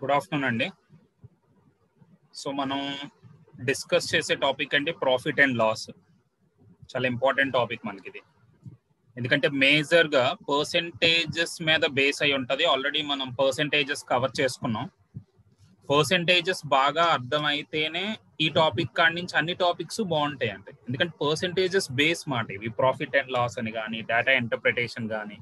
good afternoon అండి so మనం discuss చేసే టాపిక్ అంటే ప్రాఫిట్ అండ్ లాస్ చాలా ఇంపార్టెంట్ టాపిక్ మనకి ఇది ఎందుకంటే మేజర్ గా పర్సెంటేజెస్ మీద బేస్ అయి ఉంటది ఆల్రెడీ మనం పర్సెంటేజెస్ కవర్ చేసుకున్నాం పర్సెంటేజెస్ బాగా అర్థమైతేనే ఈ టాపిక్ కాడి నుంచి అన్ని టాపిక్స్ బాగుంటాయి అంటే ఎందుకంటే పర్సెంటేజెస్ బేస్ మాట ఇవి ప్రాఫిట్ అండ్ లాస్ అని కానీ డేటా ఇంటర్ప్రిటేషన్ కానీ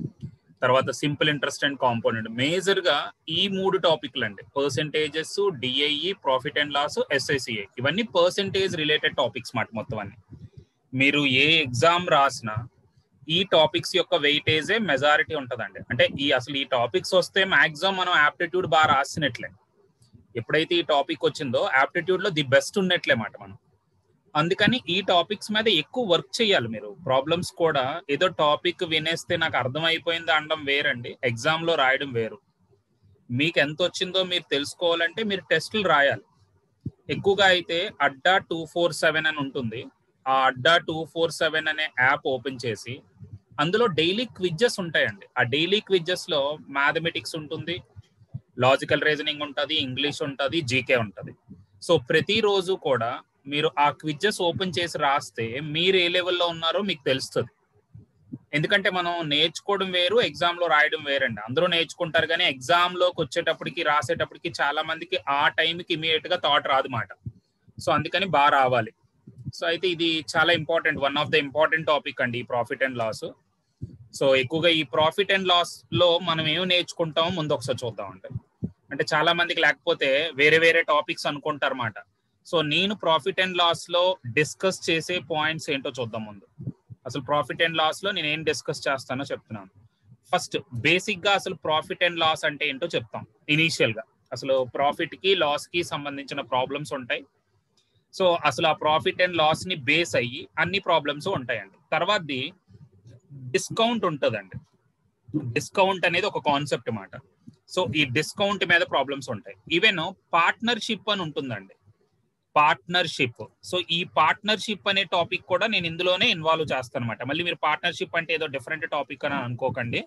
తర్వాత simple interest and component major గా ఈ మూడు టాపిక్లు అండి percentages DIE profit and loss SICI ఇవన్నీ పర్సెంటేజ్ రిలేటెడ్ టాపిక్స్ మాట మొత్తం అన్ని మీరు ఏ ఎగ్జామ్ రాసినా ఈ టాపిక్స్ యొక్క వెయిటేజే మెజారిటీ ఉంటదండి అంటే ఈ అసలు ఈ టాపిక్స్ వస్తే మాక్సిమం మనం ఆప్టిట్యూడ్ బాగా రాసినట్లే ఎప్పుడైతే ఈ టాపిక్ వచ్చిందో ఆప్టిట్యూడ్ లో ది బెస్ట్ ఉన్నట్లే మాట మనం అందుకని ఈ టాపిక్స్ మీద ఎక్కువ వర్క్ చేయాలి మీరు ప్రాబ్లమ్స్ కూడా ఏదో టాపిక్ వినేస్తే నాకు అర్థమైపోయింది అనడం వేరండి ఎగ్జామ్ లో రాయడం వేరు మీకు ఎంత వచ్చిందో మీరు తెలుసుకోవాలంటే మీరు టెస్టులు రాయాలి ఎక్కువగా అయితే అడ్డా టూ ఫోర్ సెవెన్ అని ఉంటుంది ఆ అడ్డా టూ ఫోర్ సెవెన్ అనే యాప్ ఓపెన్ చేసి అందులో డైలీ క్విజ్జెస్ ఉంటాయండి ఆ డైలీ క్విజ్జెస్ లో మ్యాథమెటిక్స్ ఉంటుంది లాజికల్ రీజనింగ్ ఉంటుంది ఇంగ్లీష్ ఉంటుంది జీకే ఉంటుంది సో ప్రతిరోజు కూడా మీరు ఆ క్విజ్జెస్ ఓపెన్ చేసి రాస్తే మీరు ఏ లెవెల్లో ఉన్నారో మీకు తెలుస్తుంది ఎందుకంటే మనం నేర్చుకోవడం వేరు ఎగ్జామ్ లో రాయడం వేరండి అందరూ నేర్చుకుంటారు కానీ ఎగ్జామ్ లోకి వచ్చేటప్పటికి రాసేటప్పటికి చాలా మందికి ఆ టైంకి ఇమీడియట్ గా థాట్ రాదు మాట సో అందుకని బాగా రావాలి సో అయితే ఇది చాలా important one of the important topic అండి ఈ ప్రాఫిట్ అండ్ లాస్ సో ఎక్కువగా ఈ ప్రాఫిట్ అండ్ లాస్ లో మనం ఏం నేర్చుకుంటామో ముందు ఒకసారి చూద్దాం అంటే అంటే చాలా మందికి లేకపోతే వేరే వేరే టాపిక్స్ అనుకుంటారు అన్నమాట సో నేను ప్రాఫిట్ అండ్ లాస్ లో డిస్కస్ చేసే పాయింట్స్ ఏంటో చూద్దాం ముందు అసలు ప్రాఫిట్ అండ్ లాస్ లో నేను ఏం డిస్కస్ చేస్తానో చెప్తున్నాను ఫస్ట్ బేసిక్ గా అసలు ప్రాఫిట్ అండ్ లాస్ అంటే ఏంటో చెప్తాం ఇనీషియల్ గా అసలు ప్రాఫిట్ కి లాస్ కి సంబంధించిన ప్రాబ్లమ్స్ ఉంటాయి సో అసలు ఆ ప్రాఫిట్ అండ్ లాస్ ని బేస్ అయ్యి అన్ని ప్రాబ్లమ్స్ ఉంటాయండి తర్వాతది డిస్కౌంట్ ఉంటుందండి డిస్కౌంట్ అనేది ఒక కాన్సెప్ట్ మాట సో ఈ డిస్కౌంట్ మీద ప్రాబ్లమ్స్ ఉంటాయి ఈవెన్ పార్ట్నర్షిప్ అని ఉంటుందండి పార్ట్నర్షిప్ సో ఈ పార్ట్నర్షిప్ అనే టాపిక్ కూడా నేను ఇందులోనే ఇన్వాల్వ్ చేస్తాను అనమాట మళ్ళీ మీరు పార్ట్నర్షిప్ అంటే ఏదో డిఫరెంట్ టాపిక్ అని అనుకోకండి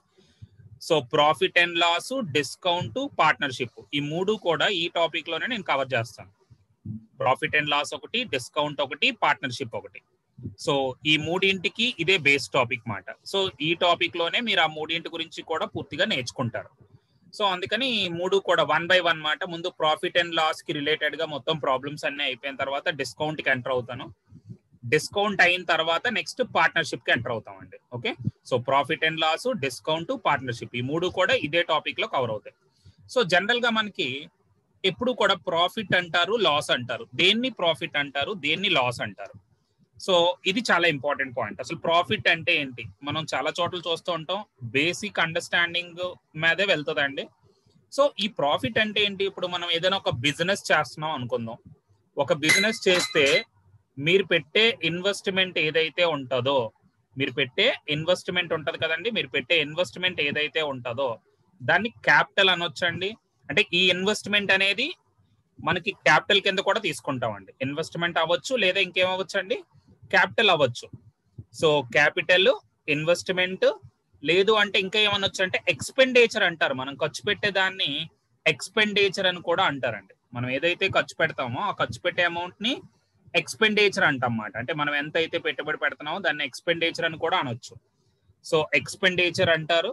so profit and loss discount partnership ఈ మూడు కూడా ఈ టాపిక్ లోనే నేను కవర్ చేస్తాను ప్రాఫిట్ అండ్ లాస్ ఒకటి డిస్కౌంట్ ఒకటి పార్ట్నర్షిప్ ఒకటి సో ఈ మూడింటికి ఇదే బేస్ టాపిక్ మాట సో ఈ టాపిక్ లోనే మీరు ఆ మూడింటి గురించి కూడా పూర్తిగా నేర్చుకుంటారు సో అందుకని మూడు కూడా వన్ బై వన్ మాట ముందు ప్రాఫిట్ అండ్ లాస్ కి రిలేటెడ్ గా మొత్తం ప్రాబ్లమ్స్ అన్ని అయిపోయిన తర్వాత డిస్కౌంట్ కి ఎంటర్ అవుతాను డిస్కౌంట్ అయిన తర్వాత నెక్స్ట్ పార్ట్నర్షిప్ కి ఎంటర్ అవుతామండి okay so profit and loss discount partnership ఈ మూడు కూడా ఇదే టాపిక్ లో కవర్ అవుతాయి సో జనరల్ గా మనకి ఎప్పుడు కూడా ప్రాఫిట్ అంటారు లాస్ అంటారు దేన్ని ప్రాఫిట్ అంటారు దేన్ని లాస్ అంటారు సో ఇది చాలా ఇంపార్టెంట్ పాయింట్ అసలు ప్రాఫిట్ అంటే ఏంటి మనం చాలా చోట్ల చూస్తూ ఉంటాం బేసిక్ అండర్స్టాండింగ్ మీదే వెళ్తుందండి సో ఈ ప్రాఫిట్ అంటే ఏంటి ఇప్పుడు మనం ఏదైనా ఒక బిజినెస్ చేస్తున్నాం అనుకుందాం ఒక బిజినెస్ చేస్తే మీరు పెట్టే ఇన్వెస్ట్మెంట్ ఏదైతే ఉంటుందో మీరు పెట్టే ఇన్వెస్ట్మెంట్ ఉంటది కదండి మీరు పెట్టే ఇన్వెస్ట్మెంట్ ఏదైతే ఉంటుందో దాన్ని క్యాపిటల్ అనొచ్చండి అంటే ఈ ఇన్వెస్ట్మెంట్ అనేది మనకి క్యాపిటల్ కింద కూడా తీసుకుంటామండి ఇన్వెస్ట్మెంట్ అవ్వచ్చు లేదా ఇంకేమవచ్చు అండి క్యాపిటల్ అవ్వచ్చు సో క్యాపిటల్ ఇన్వెస్ట్మెంట్ లేదు అంటే ఇంకా ఏమనొచ్చు అంటే ఎక్స్పెండిచర్ అంటారు మనం ఖర్చు పెట్టే దాన్ని ఎక్స్పెండిచర్ అని కూడా అంటారండి మనం ఏదైతే ఖర్చు పెడతామో ఆ ఖర్చు పెట్టే అమౌంట్ ని ఎక్స్పెండిచర్ అంటాం అంటే మనం ఎంత అయితే పెట్టుబడి పెడుతున్నామో దాన్ని ఎక్స్పెండిచర్ అని కూడా అనొచ్చు సో ఎక్స్పెండిచర్ అంటారు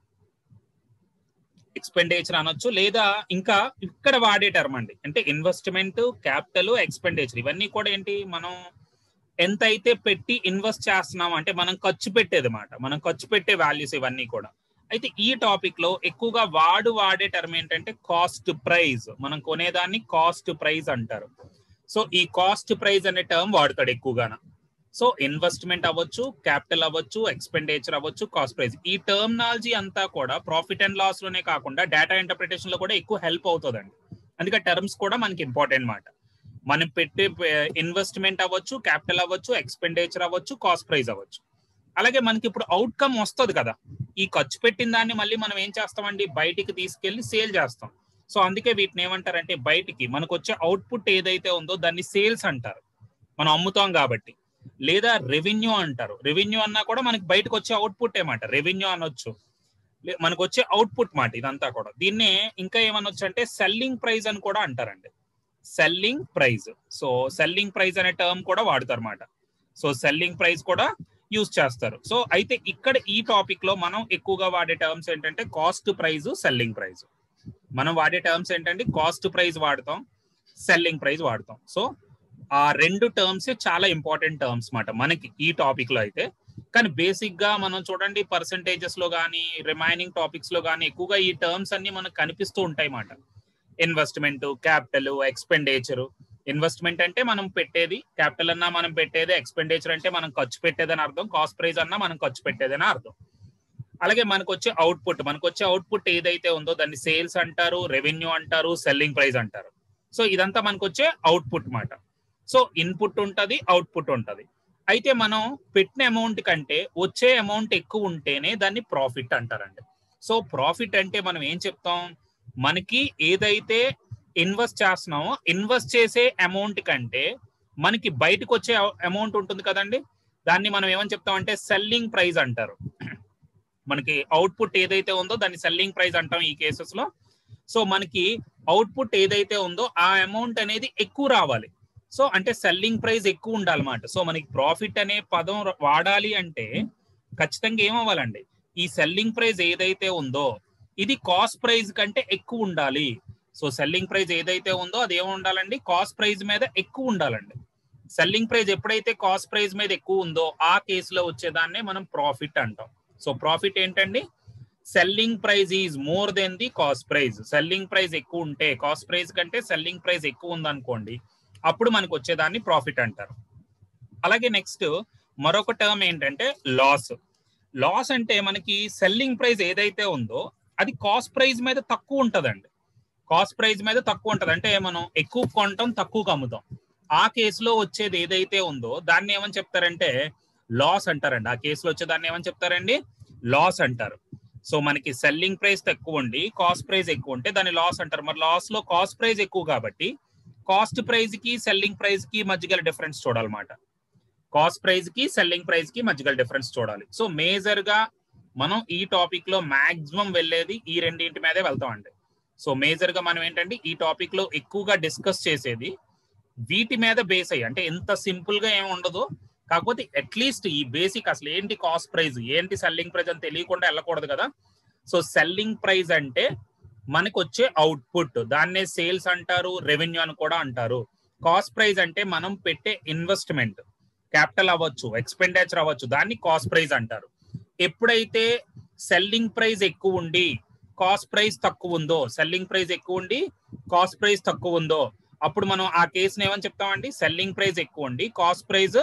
ఎక్స్పెండిచర్ అనొచ్చు లేదా ఇంకా ఇక్కడ వాడే టర్మ్ అండి అంటే ఇన్వెస్ట్మెంట్ క్యాపిటల్ ఎక్స్పెండిచర్ ఇవన్నీ కూడా ఏంటి మనం ఎంత అయితే పెట్టి ఇన్వెస్ట్ చేస్తున్నాం అంటే మనం ఖర్చు పెట్టేది మాట మనం ఖర్చు పెట్టే వాల్యూస్ ఇవన్నీ కూడా అయితే ఈ టాపిక్ లో ఎక్కువగా వాడు వాడే టర్మ్ ఏంటంటే కాస్ట్ ప్రైజ్ మనం కొనేదాన్ని కాస్ట్ ప్రైజ్ అంటారు సో ఈ కాస్ట్ ప్రైజ్ అనే టర్మ్ వాడతాడు ఎక్కువగాన సో ఇన్వెస్ట్మెంట్ అవ్వచ్చు క్యాపిటల్ అవ్వచ్చు ఎక్స్పెండిచర్ అవ్వచ్చు కాస్ట్ ప్రైస్ ఈ టర్మినాలజీ అంతా కూడా ప్రాఫిట్ అండ్ లాస్ లోనే కాకుండా డేటా ఇంటర్ప్రిటేషన్ లో కూడా ఎక్కువ హెల్ప్ అవుతుందండి అందుకే టర్మ్స్ కూడా మనకి ఇంపార్టెంట్ మాట మనం పెట్టే ఇన్వెస్ట్మెంట్ అవ్వచ్చు క్యాపిటల్ అవ్వచ్చు ఎక్స్పెండిచర్ అవ్వచ్చు కాస్ట్ ప్రైస్ అవ్వచ్చు అలాగే మనకి ఇప్పుడు అవుట్కమ్ వస్తుంది కదా ఈ ఖర్చు పెట్టిన దాన్ని మళ్ళీ మనం ఏం చేస్తామండి బయటికి తీసుకెళ్లి సేల్ చేస్తాం సో అందుకే వీటిని ఏమంటారంటే బయటికి మనకు వచ్చే అవుట్పుట్ ఏదైతే ఉందో దాన్ని సేల్స్ అంటారు మనం అమ్ముతాం కాబట్టి లేదా రెవెన్యూ అంటారు రెవెన్యూ అన్నా కూడా మనకి బయటకు వచ్చే అవుట్పుట్ ఏమంట రెవెన్యూ అనొచ్చు లే- మనకు వచ్చే అవుట్పుట్ మాట ఇదంతా కూడా దీన్నే ఇంకా ఏమనొచ్చు అంటే సెల్లింగ్ ప్రైస్ అని కూడా అంటారండి selling price so selling price అనే టర్మ్ కూడా వాడతారు అన్నమాట సో సెల్లింగ్ ప్రైస్ కూడా యూజ్ చేస్తారు సో అయితే ఇక్కడ ఈ టాపిక్ లో మనం ఎక్కువగా వాడే టర్మ్స్ ఏంటంటే కాస్ట్ ప్రైస్ సెల్లింగ్ ప్రైస్ మనం వాడే టర్మ్స్ ఏంటంటే కాస్ట్ ప్రైస్ వాడతాం సెల్లింగ్ ప్రైస్ వాడతాం సో ఆ రెండు టర్మ్స్ చాలా ఇంపార్టెంట్ టర్మ్స్ మాట మనకి ఈ టాపిక్ లో అయితే కానీ బేసిక్ గా మనం చూడండి పర్సంటేజెస్ లో కానీ రిమైనింగ్ టాపిక్స్ లో కానీ ఎక్కువగా ఈ టర్మ్స్ అన్ని మనకు కనిపిస్తూ ఉంటాయి మాట ఇన్వెస్ట్మెంట్ క్యాపిటల్ ఎక్స్పెండిచర్ ఇన్వెస్ట్మెంట్ అంటే మనం పెట్టేది క్యాపిటల్ అన్నా మనం పెట్టేది ఎక్స్పెండిచర్ అంటే మనం ఖర్చు పెట్టేదని అర్థం కాస్ట్ ప్రైస్ అన్నా మనం ఖర్చు పెట్టేదని అర్థం అలాగే మనకు వచ్చే అవుట్పుట్ మనకు వచ్చే అవుట్పుట్ ఏదైతే ఉందో దాన్ని సేల్స్ అంటారు రెవెన్యూ అంటారు సెల్లింగ్ ప్రైస్ అంటారు సో ఇదంతా మనకు వచ్చే అవుట్పుట్ మాట సో ఇన్పుట్ ఉంటది అవుట్పుట్ ఉంటది అయితే మనం పెట్టిన అమౌంట్ కంటే వచ్చే అమౌంట్ ఎక్కువ ఉంటేనే దాన్ని ప్రాఫిట్ అంటారండి సో ప్రాఫిట్ అంటే మనం ఏం చెప్తాం మనకి ఏదైతే ఇన్వెస్ట్ చేస్తున్నామో ఇన్వెస్ట్ చేసే అమౌంట్ కంటే మనకి బయటకు వచ్చే అమౌంట్ ఉంటుంది కదండి దాన్ని మనం ఏమని చెప్తాం అంటే సెల్లింగ్ ప్రైస్ అంటారు మనకి అవుట్పుట్ ఏదైతే ఉందో దాన్ని సెల్లింగ్ ప్రైస్ అంటాం ఈ కేసెస్ లో సో మనకి అవుట్పుట్ ఏదైతే ఉందో ఆ అమౌంట్ అనేది ఎక్కువ రావాలి సో అంటే సెల్లింగ్ ప్రైస్ ఎక్కువ ఉండాలన్నమాట సో మనకి ప్రాఫిట్ అనే పదం ర- వాడాలి అంటే ఖచ్చితంగా ఏమవ్వాలండి ఈ సెల్లింగ్ ప్రైస్ ఏదైతే ఉందో ఇది కాస్ట్ ప్రైస్ కంటే ఎక్కువ ఉండాలి సో సెల్లింగ్ ప్రైస్ ఏదైతే ఉందో అది ఏమి ఉండాలండి కాస్ట్ ప్రైస్ మీద ఎక్కువ ఉండాలండి సెల్లింగ్ ప్రైస్ ఎప్పుడైతే కాస్ట్ ప్రైస్ మీద ఎక్కువ ఉందో ఆ కేసులో వచ్చేదాన్నే మనం ప్రాఫిట్ అంటాం సో ప్రాఫిట్ ఏంటండి selling price is more than the cost price selling price ఎక్కువ ఉంటే కాస్ట్ ప్రైస్ కంటే సెల్లింగ్ ప్రైస్ ఎక్కువ ఉందనుకోండి అప్పుడు మనకు వచ్చేదాన్ని ప్రాఫిట్ అంటారు అలాగే నెక్స్ట్ మరొక టర్మ్ ఏంటంటే లాస్ లాస్ అంటే మనకి సెల్లింగ్ ప్రైస్ ఏదైతే ఉందో అది కాస్ట్ ప్రైస్ మీద తక్కువ ఉంటదండి కాస్ట్ ప్రైస్ మీద తక్కువ ఉంటది అంటే మనం ఎక్కువ కొంటాం తక్కువ అమ్ముతాం ఆ కేసులో వచ్చేది ఏదైతే ఉందో దాన్ని ఏమని చెప్తారంటే లాస్ అంటారండి ఆ కేసులో వచ్చే దాన్ని ఏమని చెప్తారండి లాస్ అంటారు సో మనకి సెల్లింగ్ ప్రైస్ తక్కువ ఉండి కాస్ట్ ప్రైస్ ఎక్కువ ఉంటే దాన్ని లాస్ అంటారు మరి లాస్ లో కాస్ట్ ప్రైస్ ఎక్కువ కాబట్టి కాస్ట్ ప్రైస్ కి సెల్లింగ్ ప్రైస్ కి మధ్య గల డిఫరెన్స్ చూడాలన్నమాట కాస్ట్ ప్రైస్ కి సెల్లింగ్ ప్రైస్ కి మధ్య గల డిఫరెన్స్ చూడాలి సో మేజర్ గా మనం ఈ టాపిక్ లో మాక్సిమం వెళ్ళేది ఈ రెండింటి మీదే వెళ్తామండి సో మేజర్ గా మనం ఏంటంటే ఈ టాపిక్ లో ఎక్కువగా డిస్కస్ చేసేది వీటి మీద బేస్ అయ్యి అంటే ఎంత సింపుల్ గా ఏమి ఉండదు కాకపోతే అట్లీస్ట్ ఈ బేసిక్ అసలు ఏంటి కాస్ట్ ప్రైస్ ఏంటి సెల్లింగ్ ప్రైస్ అని తెలియకుండా వెళ్ళకూడదు కదా సో సెల్లింగ్ ప్రైస్ అంటే మనకు వచ్చే అవుట్పుట్ దాన్నే సేల్స్ అంటారు రెవెన్యూ అని కూడా అంటారు కాస్ట్ ప్రైస్ అంటే మనం పెట్టే ఇన్వెస్ట్మెంట్ క్యాపిటల్ అవ్వచ్చు ఎక్స్పెండిచర్ అవ్వచ్చు దాన్ని కాస్ట్ ప్రైస్ అంటారు ఎప్పుడైతే సెల్లింగ్ ప్రైస్ ఎక్కువ ఉండి కాస్ట్ ప్రైస్ తక్కువ ఉందో సెల్లింగ్ ప్రైస్ ఎక్కువ ఉండి కాస్ట్ ప్రైస్ తక్కువ ఉందో అప్పుడు మనం ఆ కేసుని ఏమని చెప్తామండి సెల్లింగ్ ప్రైస్ ఎక్కువ ఉండి కాస్ట్ ప్రైస్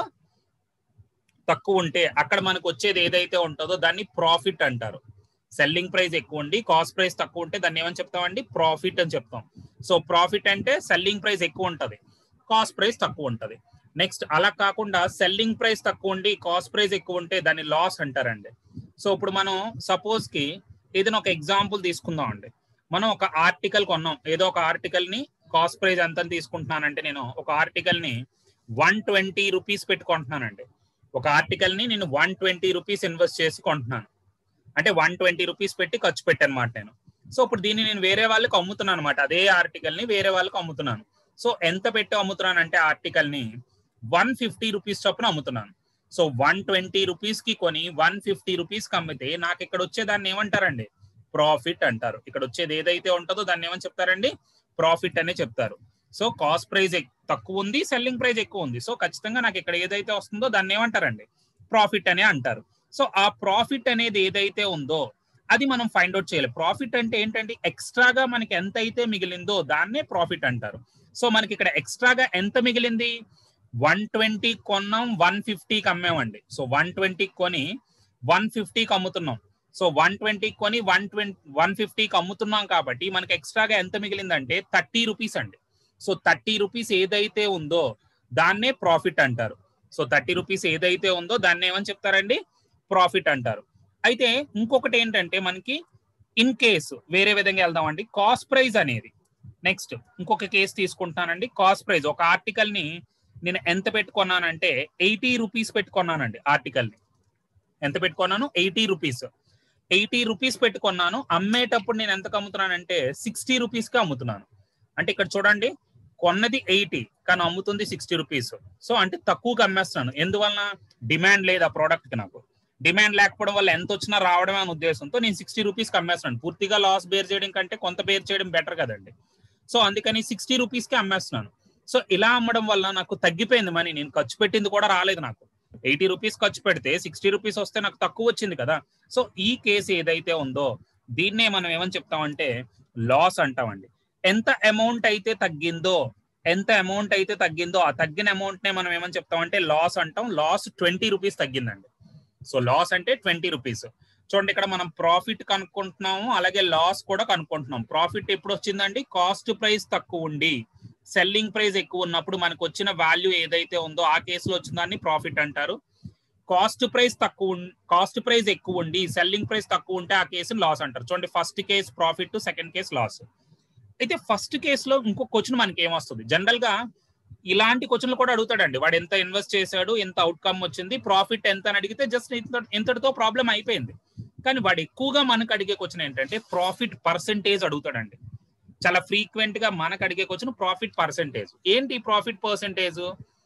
తక్కువ ఉంటే అక్కడ మనకు వచ్చేది ఏదైతే ఉంటుందో దాన్ని ప్రాఫిట్ అంటారు సెల్లింగ్ ప్రైస్ ఎక్కువ ఉండి కాస్ట్ ప్రైస్ తక్కువ ఉంటే దాన్ని ఏమని చెప్తామండి ప్రాఫిట్ అని చెప్తాం సో ప్రాఫిట్ అంటే సెల్లింగ్ ప్రైస్ ఎక్కువ ఉంటది కాస్ట్ ప్రైస్ తక్కువ ఉంటది నెక్స్ట్ అలా కాకుండా సెల్లింగ్ ప్రైస్ తక్కువ ఉండి కాస్ట్ ప్రైస్ ఎక్కువ ఉంటే దాన్ని లాస్ అంటారండి సో ఇప్పుడు మనం సపోజ్ కి ఏదైనా ఒక ఎగ్జాంపుల్ తీసుకుందాం అండి మనం ఒక ఆర్టికల్ కొన్నాం ఏదో ఒక ఆర్టికల్ ని కాస్ట్ ప్రైస్ ఎంత తీసుకుంటున్నానంటే నేను ఒక ఆర్టికల్ ని వన్ ట్వంటీ రూపీస్ పెట్టుకుంటున్నానండి ఒక ఆర్టికల్ ని నేను వన్ ట్వంటీ రూపీస్ ఇన్వెస్ట్ చేసి కొంటున్నాను అంటే వన్ ట్వంటీ రూపీస్ పెట్టి ఖర్చు పెట్టానమాట నేను సో ఇప్పుడు దీన్ని నేను వేరే వాళ్ళకి అమ్ముతున్నాను అనమాట అదే ఆర్టికల్ ని వేరే వాళ్ళకి అమ్ముతున్నాను సో ఎంత పెట్టి అమ్ముతున్నాను అంటే ఆర్టికల్ ని వన్ ఫిఫ్టీ రూపీస్ చొప్పున అమ్ముతున్నాను సో వన్ ట్వంటీ రూపీస్ కి కొని వన్ ఫిఫ్టీ రూపీస్ కి అమ్మితే నాకు ఇక్కడ వచ్చే దాన్ని ఏమంటారండి ప్రాఫిట్ అంటారు ఇక్కడ వచ్చేది ఏదైతే ఉంటుందో దాన్ని ఏమని చెప్తారండి ప్రాఫిట్ అనే చెప్తారు సో కాస్ట్ ప్రైస్ తక్కువ ఉంది సెల్లింగ్ ప్రైస్ ఎక్కువ ఉంది సో ఖచ్చితంగా నాకు ఇక్కడ ఏదైతే వస్తుందో దాన్ని ఏమంటారండి ప్రాఫిట్ అనే అంటారు సో ఆ ప్రాఫిట్ అనేది ఏదైతే ఉందో అది మనం ఫైండ్ అవుట్ చేయాలి ప్రాఫిట్ అంటే ఏంటంటే ఎక్స్ట్రాగా మనకి ఎంత అయితే మిగిలిందో దాన్నే ప్రాఫిట్ అంటారు సో మనకి ఇక్కడ ఎక్స్ట్రాగా ఎంత మిగిలింది వన్ ట్వంటీ కొన్నాం వన్ ఫిఫ్టీకి అమ్మామండి సో వన్ ట్వంటీ కొని వన్ ఫిఫ్టీకి అమ్ముతున్నాం సో వన్ ట్వంటీ కొని వన్ ట్వంటీ వన్ ఫిఫ్టీకి అమ్ముతున్నాం కాబట్టి మనకి ఎక్స్ట్రాగా ఎంత మిగిలిందంటే థర్టీ రూపీస్ అండి సో థర్టీ రూపీస్ ఏదైతే ఉందో దాన్నే ప్రాఫిట్ అంటారు సో థర్టీ రూపీస్ ఏదైతే ఉందో దాన్ని ఏమని చెప్తారండి ప్రాఫిట్ అంటారు అయితే ఇంకొకటి ఏంటంటే మనకి ఇన్ కేసు వేరే విధంగా వెళ్దామండి కాస్ట్ ప్రైస్ అనేది నెక్స్ట్ ఇంకొక కేసు తీసుకుంటానండి కాస్ట్ ప్రైస్ ఒక ఆర్టికల్ ని నేను ఎంత పెట్టుకున్నానంటే ఎయిటీ రూపీస్ పెట్టుకున్నానండి ఆర్టికల్ ని ఎంత పెట్టుకున్నాను ఎయిటీ రూపీస్ ఎయిటీ రూపీస్ పెట్టుకున్నాను అమ్మేటప్పుడు నేను ఎంతకు అమ్ముతున్నానంటే సిక్స్టీ రూపీస్ కి అమ్ముతున్నాను అంటే ఇక్కడ చూడండి కొన్నది ఎయిటీ కానీ అమ్ముతుంది సిక్స్టీ రూపీస్ సో అంటే తక్కువగా అమ్మేస్తున్నాను ఎందువలన డిమాండ్ లేదు ఆ ప్రోడక్ట్ కి నాకు డిమాండ్ లేకపోవడం వల్ల ఎంత వచ్చినా రావడమే అనే ఉద్దేశంతో నేను సిక్స్టీ రూపీస్కి అమ్మేస్తున్నాను పూర్తిగా లాస్ బేర్ చేయడం కంటే కొంత బేర్ చేయడం బెటర్ కదండి సో అందుకని సిక్స్టీ రూపీస్కి అమ్మేస్తున్నాను సో ఇలా అమ్మడం వల్ల నాకు తగ్గిపోయింది మనీ నేను ఖర్చు పెట్టింది కూడా రాలేదు నాకు ఎయిటీ రూపీస్ ఖర్చు పెడితే సిక్స్టీ రూపీస్ వస్తే నాకు తక్కువ వచ్చింది కదా సో ఈ కేసు ఏదైతే ఉందో దీన్నే మనం ఏమని చెప్తామంటే లాస్ అంటామండి ఎంత అమౌంట్ అయితే తగ్గిందో ఎంత అమౌంట్ అయితే తగ్గిందో ఆ తగ్గిన అమౌంట్ నే మనం ఏమని చెప్తామంటే లాస్ అంటాం లాస్ ట్వంటీ రూపీస్ తగ్గిందండి సో లాస్ అంటే ట్వంటీ రూపీస్ చూడండి ఇక్కడ మనం ప్రాఫిట్ కనుక్కుంటున్నాము అలాగే లాస్ కూడా కనుక్కుంటున్నాం ప్రాఫిట్ ఎప్పుడు వచ్చిందండి కాస్ట్ ప్రైస్ తక్కువ ఉండి సెల్లింగ్ ప్రైస్ ఎక్కువ ఉన్నప్పుడు మనకు వచ్చిన వాల్యూ ఏదైతే ఉందో ఆ కేసులో వచ్చిన దాన్ని ప్రాఫిట్ అంటారు కాస్ట్ ప్రైస్ తక్కువ కాస్ట్ ప్రైస్ ఎక్కువ ఉండి సెల్లింగ్ ప్రైస్ తక్కువ ఉంటే ఆ కేసుని లాస్ అంటారు చూడండి first case profit second case loss అయితే ఫస్ట్ కేసులో ఇంకో క్వశ్చన్ మనకి ఏమొస్తుంది జనరల్ గా ఇలాంటి క్వశ్చన్లు కూడా అడుగుతాడండి వాడు ఎంత ఇన్వెస్ట్ చేశాడు ఎంత అవుట్కమ్ వచ్చింది ప్రాఫిట్ ఎంత అని అడిగితే జస్ట్ ఇంతటితో ప్రాబ్లం అయిపోయింది కానీ వాడు ఎక్కువగా మనకు అడిగే క్వశ్చన్ ఏంటంటే ప్రాఫిట్ పర్సంటేజ్ అడుగుతాడండి చాలా ఫ్రీక్వెంట్ గా మనకు అడిగే క్వశ్చన్ ప్రాఫిట్ పర్సంటేజ్ ఏంటి ప్రాఫిట్ పర్సంటేజ్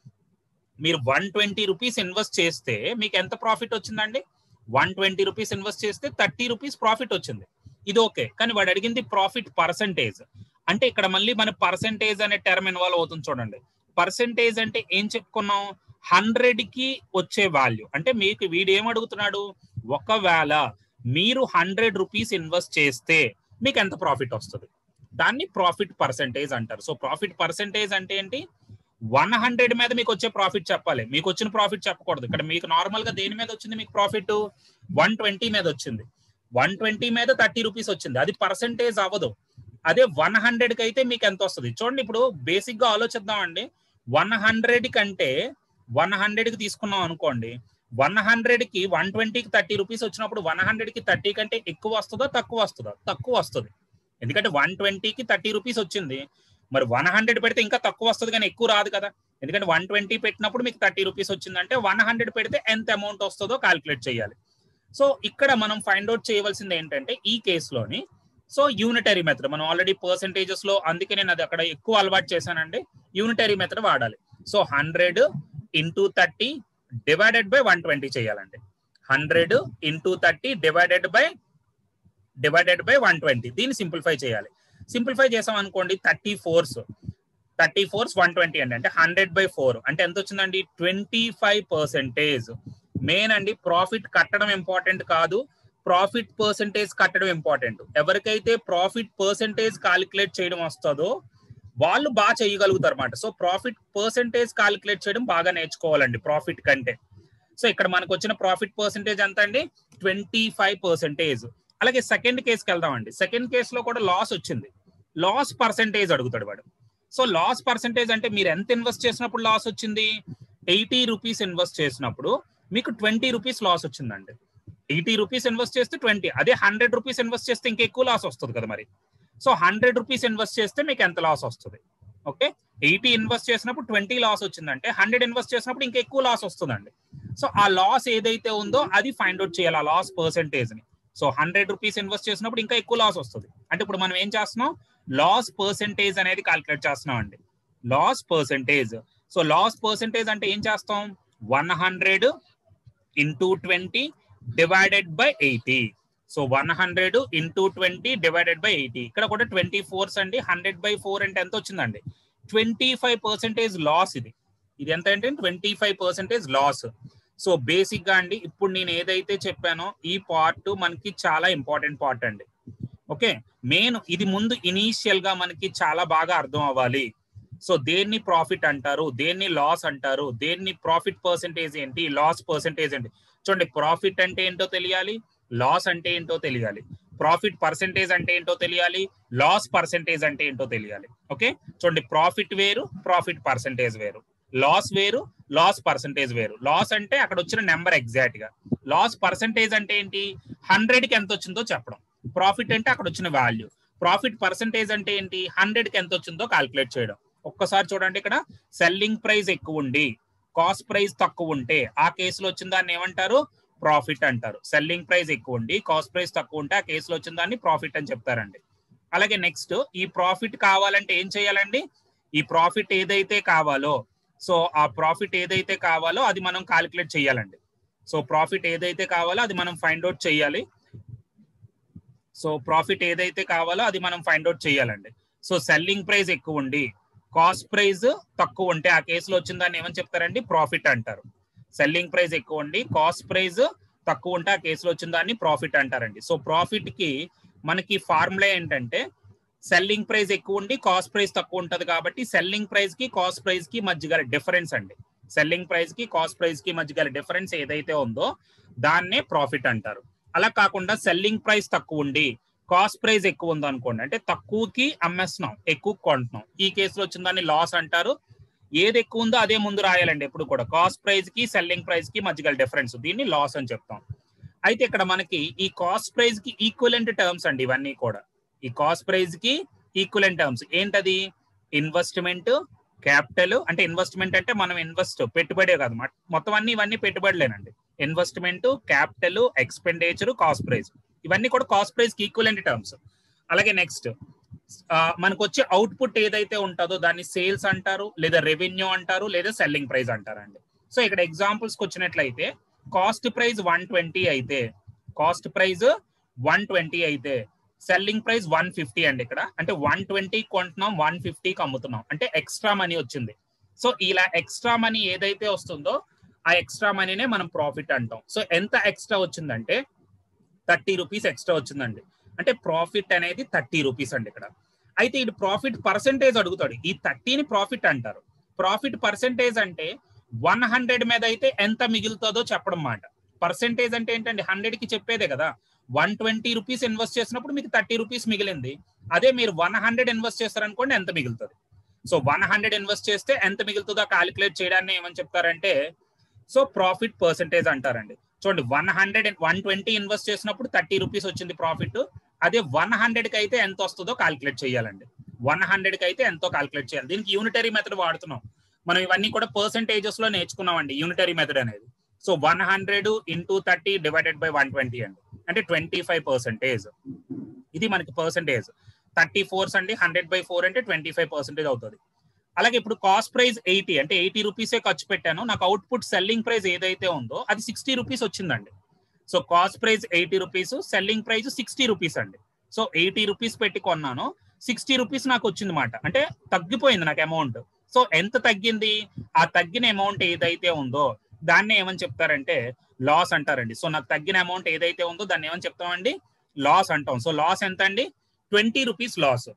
మీరు వన్ ట్వంటీ రూపీస్ ఇన్వెస్ట్ చేస్తే మీకు ఎంత ప్రాఫిట్ వచ్చిందండి వన్ ట్వంటీ రూపీస్ ఇన్వెస్ట్ చేస్తే థర్టీ రూపీస్ ప్రాఫిట్ వచ్చింది ఇది ఓకే కానీ వాడు అడిగింది ప్రాఫిట్ పర్సంటేజ్ అంటే ఇక్కడ మళ్ళీ మన పర్సంటేజ్ అనే టర్మ్ ఇన్వాల్వ్ అవుతుంది చూడండి పర్సంటేజ్ అంటే ఏం చెప్పుకున్నాం హండ్రెడ్ కి వచ్చే వాల్యూ అంటే మీకు వీడు ఏం అడుగుతున్నాడు ఒకవేళ మీరు హండ్రెడ్ రూపీస్ ఇన్వెస్ట్ చేస్తే మీకు ఎంత ప్రాఫిట్ వస్తుంది దాన్ని ప్రాఫిట్ పర్సంటేజ్ అంటారు సో ప్రాఫిట్ పర్సంటేజ్ అంటే ఏంటి వన్ హండ్రెడ్ మీద మీకు వచ్చే ప్రాఫిట్ చెప్పాలి మీకు వచ్చిన ప్రాఫిట్ చెప్పకూడదు ఇక్కడ మీకు నార్మల్ గా దేని మీద వచ్చింది మీకు ప్రాఫిట్ వన్ ట్వంటీ మీద వచ్చింది వన్ ట్వంటీ మీద థర్టీ రూపీస్ వచ్చింది అది పర్సంటేజ్ అవ్వదు అదే వన్ హండ్రెడ్ కి అయితే మీకు ఎంత వస్తుంది చూడండి ఇప్పుడు బేసిక్ గా ఆలోచిద్దామండి వన్ హండ్రెడ్ కంటే వన్ హండ్రెడ్ కి తీసుకున్నాం అనుకోండి వన్ హండ్రెడ్ కి వన్ ట్వంటీకి థర్టీ రూపీస్ వచ్చినప్పుడు వన్ హండ్రెడ్ కి థర్టీ కంటే ఎక్కువ వస్తుందా తక్కువ వస్తుందా తక్కువ వస్తుంది ఎందుకంటే వన్ ట్వంటీకి థర్టీ రూపీస్ వచ్చింది మరి వన్ హండ్రెడ్ పెడితే ఇంకా తక్కువ వస్తుంది కానీ ఎక్కువ రాదు కదా ఎందుకంటే వన్ ట్వంటీ పెట్టినప్పుడు మీకు థర్టీ రూపీస్ వచ్చిందంటే వన్ హండ్రెడ్ పెడితే ఎంత అమౌంట్ వస్తుందో కాల్కులేట్ చేయాలి సో ఇక్కడ మనం ఫైండ్ అవుట్ చేయవలసింది ఏంటంటే ఈ కేసులోని సో యూనిటరీ మెథడ్ మనం ఆల్రెడీ పర్సంటేజెస్ లో అందుకే నేను అది అక్కడ ఎక్కువ అలవాటు చేశానండి యూనిటరీ మెథడ్ వాడాలి so hundred into thirty divided by one twenty చేయాలండి hundred into thirty divided by divided by one twenty దీన్ని సింప్లిఫై చేయాలి సింప్లిఫై చేసాం అనుకోండి thirty fours thirty fours one twenty అండి అంటే హండ్రెడ్ బై ఫోర్ అంటే ఎంత వచ్చిందండి ట్వంటీ ఫైవ్ పర్సెంటేజ్ మెయిన్ అండి ప్రాఫిట్ కట్టడం ఇంపార్టెంట్ కాదు ప్రాఫిట్ పర్సెంటేజ్ కట్టడం ఇంపార్టెంట్ ఎవరికైతే ప్రాఫిట్ పర్సెంటేజ్ కాలిక్యులేట్ చేయడం వస్తుందో వాళ్ళు బాగా చేయగలుగుతారు అనమాట సో ప్రాఫిట్ పర్సెంటేజ్ కాలిక్యులేట్ చేయడం బాగా నేర్చుకోవాలండి ప్రాఫిట్ కంటే సో ఇక్కడ మనకు వచ్చిన ప్రాఫిట్ పర్సెంటేజ్ ఎంత అండి ట్వంటీ ఫైవ్ పర్సెంటేజ్ అలాగే సెకండ్ కేసుకి వెళ్దామండి సెకండ్ కేసులో కూడా లాస్ వచ్చింది లాస్ పర్సెంటేజ్ అడుగుతాడు వాడు సో లాస్ పర్సెంటేజ్ అంటే మీరు ఎంత ఇన్వెస్ట్ చేసినప్పుడు లాస్ వచ్చింది ఎయిటీ రూపీస్ ఇన్వెస్ట్ చేసినప్పుడు మీకు ట్వంటీ రూపీస్ లాస్ వచ్చిందండి ఎయిటీ రూపీస్ ఇన్వెస్ట్ చేస్తే ట్వంటీ అదే హండ్రెడ్ రూపీస్ ఇన్వెస్ట్ చేస్తే ఇంకా ఎక్కువ లాస్ వస్తుంది కదా మరి సో హండ్రెడ్ రూపీస్ ఇన్వెస్ట్ చేస్తే మీకు ఎంత లాస్ వస్తుంది ఓకే ఎయిటీ ఇన్వెస్ట్ చేసినప్పుడు ట్వంటీ లాస్ వచ్చిందంటే హండ్రెడ్ ఇన్వెస్ట్ చేసినప్పుడు ఇంకా ఎక్కువ లాస్ వస్తుందండి సో ఆ లాస్ ఏదైతే ఉందో అది ఫైండ్ అవుట్ చేయాలి ఆ లాస్ పర్సెంటేజ్ ని సో హండ్రెడ్ రూపీస్ ఇన్వెస్ట్ చేసినప్పుడు ఇంకా ఎక్కువ లాస్ వస్తుంది అంటే ఇప్పుడు మనం ఏం చేస్తున్నాం లాస్ పర్సెంటేజ్ అనేది కాల్కులేట్ చేస్తున్నాం అండి loss percentage so loss percentage అంటే ఏం చేస్తాం one hundred into twenty divided by eighty so one hundred into twenty divided by eighty ఇక్కడ కూడా ట్వంటీ ఫోర్స్ అండి హండ్రెడ్ బై ఫోర్ అంటే ఎంత వచ్చిందండి ట్వంటీ ఫైవ్ పర్సెంటేజ్ లాస్ ఇది ఇది ఎంత అంటే twenty five percentage loss so basic గా అండి ఇప్పుడు నేను ఏదైతే చెప్పానో ఈ పార్ట్ మనకి చాలా ఇంపార్టెంట్ పార్ట్ అండి ఓకే మెయిన్ ఇది ముందు ఇనీషియల్ గా మనకి చాలా బాగా అర్థం అవ్వాలి సో దేన్ని ప్రాఫిట్ అంటారు దేన్ని లాస్ అంటారు దేన్ని ప్రాఫిట్ పర్సెంటేజ్ ఏంటి లాస్ పర్సెంటేజ్ ఏంటి చూడండి ప్రాఫిట్ అంటే ఏంటో తెలియాలి లాస్ అంటే ఏంటో తెలియాలి ప్రాఫిట్ పర్సెంటేజ్ అంటే ఏంటో తెలియాలి లాస్ పర్సెంటేజ్ అంటే ఏంటో తెలియాలి ఓకే చూడండి ప్రాఫిట్ వేరు ప్రాఫిట్ పర్సెంటేజ్ వేరు లాస్ వేరు లాస్ పర్సెంటేజ్ వేరు లాస్ అంటే అక్కడ వచ్చిన నెంబర్ ఎగ్జాక్ట్ గా లాస్ పర్సెంటేజ్ అంటే ఏంటి హండ్రెడ్ కి ఎంత వచ్చిందో చెప్పడం ప్రాఫిట్ అంటే అక్కడ వచ్చిన వాల్యూ ప్రాఫిట్ పర్సెంటేజ్ అంటే ఏంటి హండ్రెడ్ కి ఎంత వచ్చిందో కాల్కులేట్ చేయడం ఒక్కసారి చూడండి ఇక్కడ సెల్లింగ్ ప్రైస్ ఎక్కువ ఉండి కాస్ట్ ప్రైస్ తక్కువ ఉంటే ఆ కేసులో వచ్చిన దాన్ని ఏమంటారు ప్రాఫిట్ అంటారు సెల్లింగ్ ప్రైస్ ఎక్కువ ఉండి కాస్ట్ ప్రైస్ తక్కువ ఉంటే ఆ కేసులో వచ్చిన దాన్ని ప్రాఫిట్ అని చెప్తారండి అలాగే నెక్స్ట్ ఈ ప్రాఫిట్ కావాలంటే ఏం చేయాలండి ఈ ప్రాఫిట్ ఏదైతే కావాలో సో ఆ ప్రాఫిట్ ఏదైతే కావాలో అది మనం కాలిక్యులేట్ చేయాలండి సో ప్రాఫిట్ ఏదైతే కావాలో అది మనం ఫైండ్ అవుట్ చేయాలి సో ప్రాఫిట్ ఏదైతే కావాలో అది మనం ఫైండ్ అవుట్ చేయాలండి సో సెల్లింగ్ ప్రైస్ ఎక్కువ ఉండి కాస్ట్ ప్రైస్ తక్కువ ఉంటే ఆ కేసులో వచ్చిన దాన్ని ఏమని చెప్తారండి ప్రాఫిట్ అంటారు సెల్లింగ్ ప్రైస్ ఎక్కువ ఉండి కాస్ట్ ప్రైస్ తక్కువ ఉంటే ఆ కేసులో వచ్చిన దాన్ని ప్రాఫిట్ అంటారండి సో ప్రాఫిట్ కి మనకి ఫార్ములా ఏంటంటే సెల్లింగ్ ప్రైస్ ఎక్కువ ఉండి కాస్ట్ ప్రైస్ తక్కువ ఉంటది కాబట్టి సెల్లింగ్ ప్రైస్ కి కాస్ట్ ప్రైస్ కి మధ్య గల డిఫరెన్స్ అండి సెల్లింగ్ ప్రైస్ కి కాస్ట్ ప్రైస్ కి మధ్య గల డిఫరెన్స్ ఏదైతే ఉందో దాన్నే ప్రాఫిట్ అంటారు అలా కాకుండా సెల్లింగ్ ప్రైస్ తక్కువ ఉండి కాస్ట్ ప్రైస్ ఎక్కువ ఉంది అనుకోండి అంటే తక్కువకి అమ్మేస్తున్నాం ఎక్కువ కొంటున్నాం ఈ కేసులో వచ్చిన దాన్ని లాస్ అంటారు ఏది ఎక్కువ ఉందో అదే ముందు రాయాలండి ఎప్పుడు కూడా కాస్ట్ ప్రైస్ కి సెల్లింగ్ ప్రైస్ కి మధ్య గల డిఫరెన్స్ దీన్ని లాస్ అని చెప్తాం అయితే ఇక్కడ మనకి ఈ కాస్ట్ ప్రైస్ కి ఈక్వలెంట్ టర్మ్స్ అండి ఇవన్నీ కూడా ఈ కాస్ట్ ప్రైస్ కి ఈక్వలెంట్ టర్మ్స్ ఏంటది ఇన్వెస్ట్మెంట్ క్యాపిటల్ అంటే ఇన్వెస్ట్మెంట్ అంటే మనం ఇన్వెస్ట్ పెట్టుబడే కాదు మొత్తం అన్ని ఇవన్నీ పెట్టుబడులేనండి investment capital expenditure cost price ఇవన్నీ కూడా కాస్ట్ ప్రైస్ కి ఈక్వలెంట్ టర్మ్స్ అలాగే నెక్స్ట్ మనకు వచ్చే అవుట్పుట్ ఏదైతే ఉంటుందో దాన్ని సేల్స్ అంటారు లేదా రెవెన్యూ అంటారు లేదా సెల్లింగ్ ప్రైస్ అంటారండి సో ఇక్కడ ఎగ్జాంపుల్స్ వచ్చినట్లయితే కాస్ట్ ప్రైస్ వన్ ట్వంటీ అయితే కాస్ట్ ప్రైస్ వన్ ట్వంటీ అయితే సెల్లింగ్ ప్రైస్ వన్ ఫిఫ్టీ అండి ఇక్కడ అంటే వన్ ట్వంటీ కొంటున్నాం వన్ ఫిఫ్టీకి అమ్ముతున్నాం అంటే ఎక్స్ట్రా మనీ వచ్చింది సో ఇలా ఎక్స్ట్రా మనీ ఏదైతే వస్తుందో ఆ ఎక్స్ట్రా మనీనే మనం ప్రాఫిట్ అంటాం సో ఎంత ఎక్స్ట్రా వచ్చిందంటే థర్టీ రూపీస్ ఎక్స్ట్రా వచ్చిందండి అంటే ప్రాఫిట్ అనేది థర్టీ రూపీస్ అండి ఇక్కడ అయితే ఇది ప్రాఫిట్ పర్సెంటేజ్ అడుగుతాడు ఈ థర్టీని ప్రాఫిట్ అంటారు ప్రాఫిట్ పర్సెంటేజ్ అంటే వన్ హండ్రెడ్ మీద అయితే ఎంత మిగులుతుందో చెప్పడం మాట పర్సెంటేజ్ అంటే ఏంటండి హండ్రెడ్ కి చెప్పేదే కదా వన్ ట్వంటీ రూపీస్ ఇన్వెస్ట్ చేసినప్పుడు మీకు థర్టీ రూపీస్ మిగిలింది అదే మీరు వన్ హండ్రెడ్ ఇన్వెస్ట్ చేస్తారనుకోండి ఎంత మిగులుతుంది సో వన్ హండ్రెడ్ ఇన్వెస్ట్ చేస్తే ఎంత మిగులుతుందో కాలిక్యులేట్ చేయడాన్ని ఏమని చెప్తారంటే సో ప్రాఫిట్ పర్సెంటేజ్ అంటారండి చూడండి one hundred one twenty invest చేసినప్పుడు థర్టీ రూపీస్ వచ్చింది ప్రాఫిట్ అదే వన్ హండ్రెడ్ కి అయితే ఎంత వస్తుందో కాలిక్యులేట్ చేయాలండి వన్ హండ్రెడ్ కి అయితే ఎంతో కాలిక్యులేట్ చేయాలి దీనికి యూనిటరీ మెథడ్ వాడుతున్నాం మనం ఇవన్నీ కూడా పర్సెంటేజెస్ లో నేర్చుకున్నామండి యూనిటరీ మెథడ్ అనేది so one hundred into thirty divided by one twenty అండి అంటే ట్వంటీ ఫైవ్ పర్సెంటేజ్ ఇది మనకి పర్సెంటేజ్ థర్టీ ఫోర్స్ అండి హండ్రెడ్ బై ఫోర్ అంటే ట్వంటీ ఫైవ్ పర్సెంటేజ్ అవుతుంది అలాగే ఇప్పుడు కాస్ట్ ప్రైస్ ఎయిటీ అంటే ఎయిటీ రూపీసే ఖర్చు పెట్టాను నాకు అవుట్పుట్ సెల్లింగ్ ప్రైస్ ఏదైతే ఉందో అది సిక్స్టీ రూపీస్ వచ్చిందండి so cost price eighty rupees selling price sixty rupees అండి సో ఎయిటీ రూపీస్ పెట్టి కొన్నాను సిక్స్టీ రూపీస్ నాకు వచ్చింది మాట అంటే తగ్గిపోయింది నాకు అమౌంట్ సో ఎంత తగ్గింది ఆ తగ్గిన అమౌంట్ ఏదైతే ఉందో దాన్ని ఏమని చెప్తారంటే లాస్ అంటారండి సో నాకు తగ్గిన అమౌంట్ ఏదైతే ఉందో దాన్ని ఏమని చెప్తామండి లాస్ అంటాం సో లాస్ ఎంత అండి ట్వంటీ రూపీస్ లాస్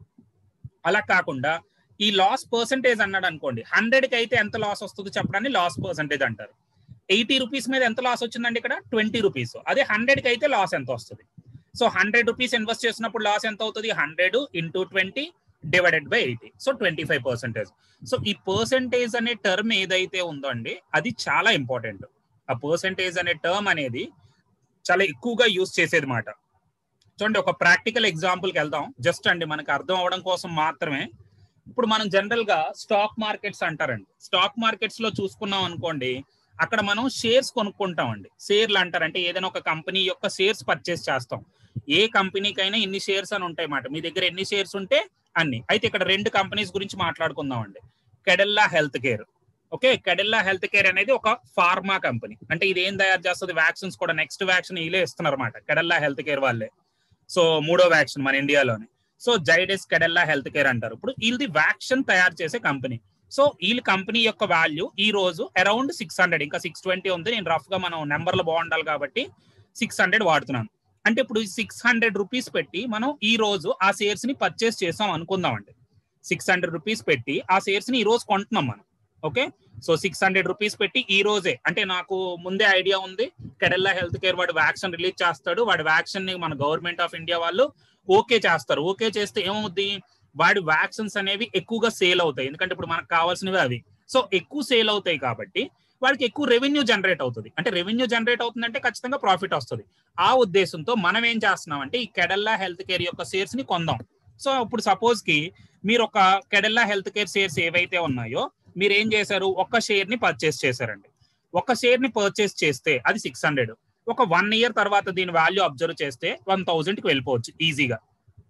అలా కాకుండా ఈ లాస్ పర్సంటేజ్ అన్నాడు అనుకోండి హండ్రెడ్ కి అయితే ఎంత లాస్ వస్తుందో చెప్పడాన్ని లాస్ పర్సంటేజ్ అంటారు ఎయిటీ రూపీస్ మీద ఎంత లాస్ వచ్చిందండి ఇక్కడ ట్వంటీ రూపీస్ అదే హండ్రెడ్ కి అయితే లాస్ ఎంత వస్తుంది సో హండ్రెడ్ రూపీస్ ఇన్వెస్ట్ చేసినప్పుడు లాస్ ఎంత అవుతుంది hundred into twenty divided by eighty so twenty five percentage so ఈ పర్సెంటేజ్ అనే టర్మ్ ఏదైతే ఉందో అండి అది చాలా ఇంపార్టెంట్ ఆ పర్సెంటేజ్ అనే టర్మ్ అనేది చాలా ఎక్కువగా యూస్ చేసేది మాట చూడండి ఒక ప్రాక్టికల్ ఎగ్జాంపుల్కి వెళ్దాం జస్ట్ అండి మనకు అర్థం అవడం కోసం మాత్రమే ఇప్పుడు మనం జనరల్ గా స్టాక్ మార్కెట్స్ అంటారండి స్టాక్ మార్కెట్స్ లో చూసుకున్నాం అనుకోండి అక్కడ మనం షేర్స్ కొనుక్కుంటామండి షేర్లు అంటారంటే ఏదైనా ఒక కంపెనీ యొక్క షేర్స్ పర్చేస్ చేస్తాం ఏ కంపెనీకైనా ఇన్ని షేర్స్ అని ఉంటాయి మాట మీ దగ్గర ఎన్ని షేర్స్ ఉంటే అన్ని అయితే ఇక్కడ రెండు కంపెనీస్ గురించి మాట్లాడుకుందాం అండి Cadila health care okay Cadila health care అనేది ఒక ఫార్మా కంపెనీ అంటే ఇది ఏం తయారు చేస్తుంది వ్యాక్సిన్స్ కూడా నెక్స్ట్ వ్యాక్సిన్ వీళ్ళే ఇస్తున్నారు అనమాట కెడెల్లా హెల్త్ కేర్ వాళ్ళే సో మూడో వ్యాక్సిన్ మన ఇండియాలోనే so Zydus Cadila health care అంటారు ఇప్పుడు వీళ్ళది వ్యాక్సిన్ తయారు చేసే కంపెనీ సో వీళ్ళ కంపెనీ యొక్క వాల్యూ ఈ రోజు అరౌండ్ సిక్స్ హండ్రెడ్ ఇంకా సిక్స్ ట్వంటీ ఉంది నేను రఫ్ గా మనం నెంబర్లు బాగుండాలి కాబట్టి సిక్స్ హండ్రెడ్ వాడుతున్నాను అంటే ఇప్పుడు సిక్స్ హండ్రెడ్ రూపీస్ పెట్టి మనం ఈ రోజు ఆ షేర్స్ ని పర్చేస్ చేసాం అనుకుందాం అండి సిక్స్ హండ్రెడ్ రూపీస్ పెట్టి ఆ షేర్స్ ని ఈ రోజు కొంటున్నాం మనం okay so six hundred rupees పెట్టి ఈ రోజే అంటే నాకు ముందే ఐడియా ఉంది కెడెల్లా హెల్త్ కేర్ వాడు వ్యాక్సిన్ రిలీజ్ చేస్తాడు వాడి వ్యాక్సిన్ ని మన గవర్నమెంట్ ఆఫ్ ఇండియా వాళ్ళు ఓకే చేస్తారు ఓకే చేస్తే ఏమవుద్ది వాడి వ్యాక్సిన్స్ అనేవి ఎక్కువగా సేల్ అవుతాయి ఎందుకంటే ఇప్పుడు మనకు కావాల్సినవి అవి సో ఎక్కువ సేల్ అవుతాయి కాబట్టి వాడికి ఎక్కువ రెవెన్యూ జనరేట్ అవుతుంది అంటే రెవెన్యూ జనరేట్ అవుతుందంటే ఖచ్చితంగా ప్రాఫిట్ వస్తుంది ఆ ఉద్దేశంతో మనం ఏం చేస్తున్నాం అంటే ఈ కెడల్లా హెల్త్ కేర్ యొక్క షేర్స్ ని కొందాం సో ఇప్పుడు సపోజ్ కి మీరు ఒక కెడల్లా హెల్త్ కేర్ షేర్స్ ఏవైతే ఉన్నాయో మీరు ఏం చేశారు ఒక్క షేర్ ని పర్చేస్ చేశారండి ఒక షేర్ ని పర్చేస్ చేస్తే అది సిక్స్ హండ్రెడ్ ఒక వన్ ఇయర్ తర్వాత దీని వాల్యూ అబ్జర్వ్ చేస్తే వన్ థౌజండ్కి వెళ్ళిపోవచ్చు ఈజీగా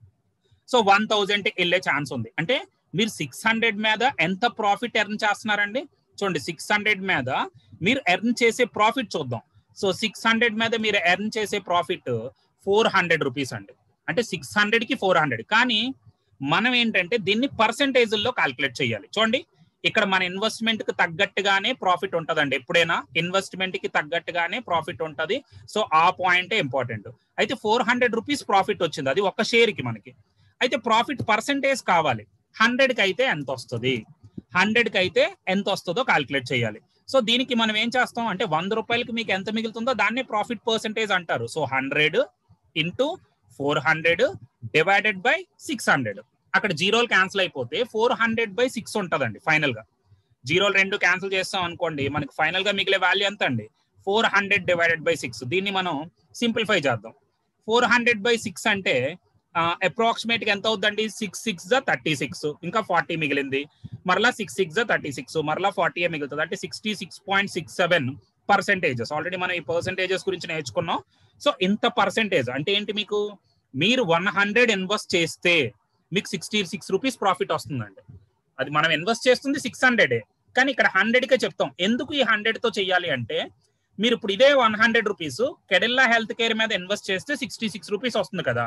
సో వన్ థౌజండ్కి వెళ్ళే ఛాన్స్ ఉంది అంటే మీరు సిక్స్ హండ్రెడ్ మీద ఎంత ప్రాఫిట్ ఎర్న్ చేస్తున్నారండి చూడండి సిక్స్ హండ్రెడ్ మీద మీరు ఎర్న్ చేసే ప్రాఫిట్ చూద్దాం సో సిక్స్ హండ్రెడ్ మీద మీరు ఎర్న్ చేసే ప్రాఫిట్ ఫోర్ హండ్రెడ్ రూపీస్ అండి అంటే సిక్స్ హండ్రెడ్కి ఫోర్ హండ్రెడ్ కానీ మనం ఏంటంటే దీన్ని పర్సంటేజ్లో కాల్కులేట్ చేయాలి చూడండి ఇక్కడ మన ఇన్వెస్ట్మెంట్ కి తగ్గట్టుగానే ప్రాఫిట్ ఉంటదండి ఎప్పుడైనా ఇన్వెస్ట్మెంట్ కి తగ్గట్టుగానే ప్రాఫిట్ ఉంటది సో ఆ పాయింటే ఇంపార్టెంట్ అయితే ఫోర్ హండ్రెడ్ రూపీస్ ప్రాఫిట్ వచ్చింది అది ఒక షేర్ కి మనకి అయితే ప్రాఫిట్ పర్సంటేజ్ కావాలి హండ్రెడ్ కి అయితే ఎంత వస్తుంది హండ్రెడ్ కి అయితే ఎంత వస్తుందో కాల్కులేట్ చేయాలి సో దీనికి మనం ఏం చేస్తాం అంటే వంద రూపాయలకి మీకు ఎంత మిగులుతుందో దాన్నే ప్రాఫిట్ పర్సంటేజ్ అంటారు so hundred into four hundred divided by six hundred అక్కడ జీరోలు క్యాన్సిల్ అయిపోతే ఫోర్ హండ్రెడ్ బై సిక్స్ ఉంటుందండి ఫైనల్ గా జీరోలు రెండు క్యాన్సిల్ చేస్తాం అనుకోండి మనకి ఫైనల్ గా మిగిలే వాల్యూ ఎంత అండి four hundred divided by six దీన్ని మనం సింప్లిఫై చేద్దాం ఫోర్ హండ్రెడ్ బై సిక్స్ అంటే అప్రాక్సిమేట్ గా ఎంత అవుతుందండి six six the thirty six ఇంకా ఫార్టీ మిగిలింది మరలా six six the thirty six మరలా ఫార్టీ మిగులుతుంది అంటే sixty six point six seven percentages already మనం ఈ పర్సెంటేజెస్ గురించి నేర్చుకున్నాం సో ఇంత పర్సెంటేజ్ అంటే ఏంటి మీకు మీరు వన్ హండ్రెడ్ ఇన్వెస్ట్ చేస్తే మీకు సిక్స్టీ సిక్స్ రూపీస్ ప్రాఫిట్ వస్తుందండి అది మనం ఇన్వెస్ట్ చేస్తుంది సిక్స్ హండ్రెడే కానీ ఇక్కడ హండ్రెడ్ కే చెప్తాం ఎందుకు ఈ హండ్రెడ్ తో చేయాలి అంటే మీరు ఇప్పుడు ఇదే one hundred rupees Cadila health care మీద ఇన్వెస్ట్ చేస్తే సిక్స్టీ సిక్స్ రూపీస్ వస్తుంది కదా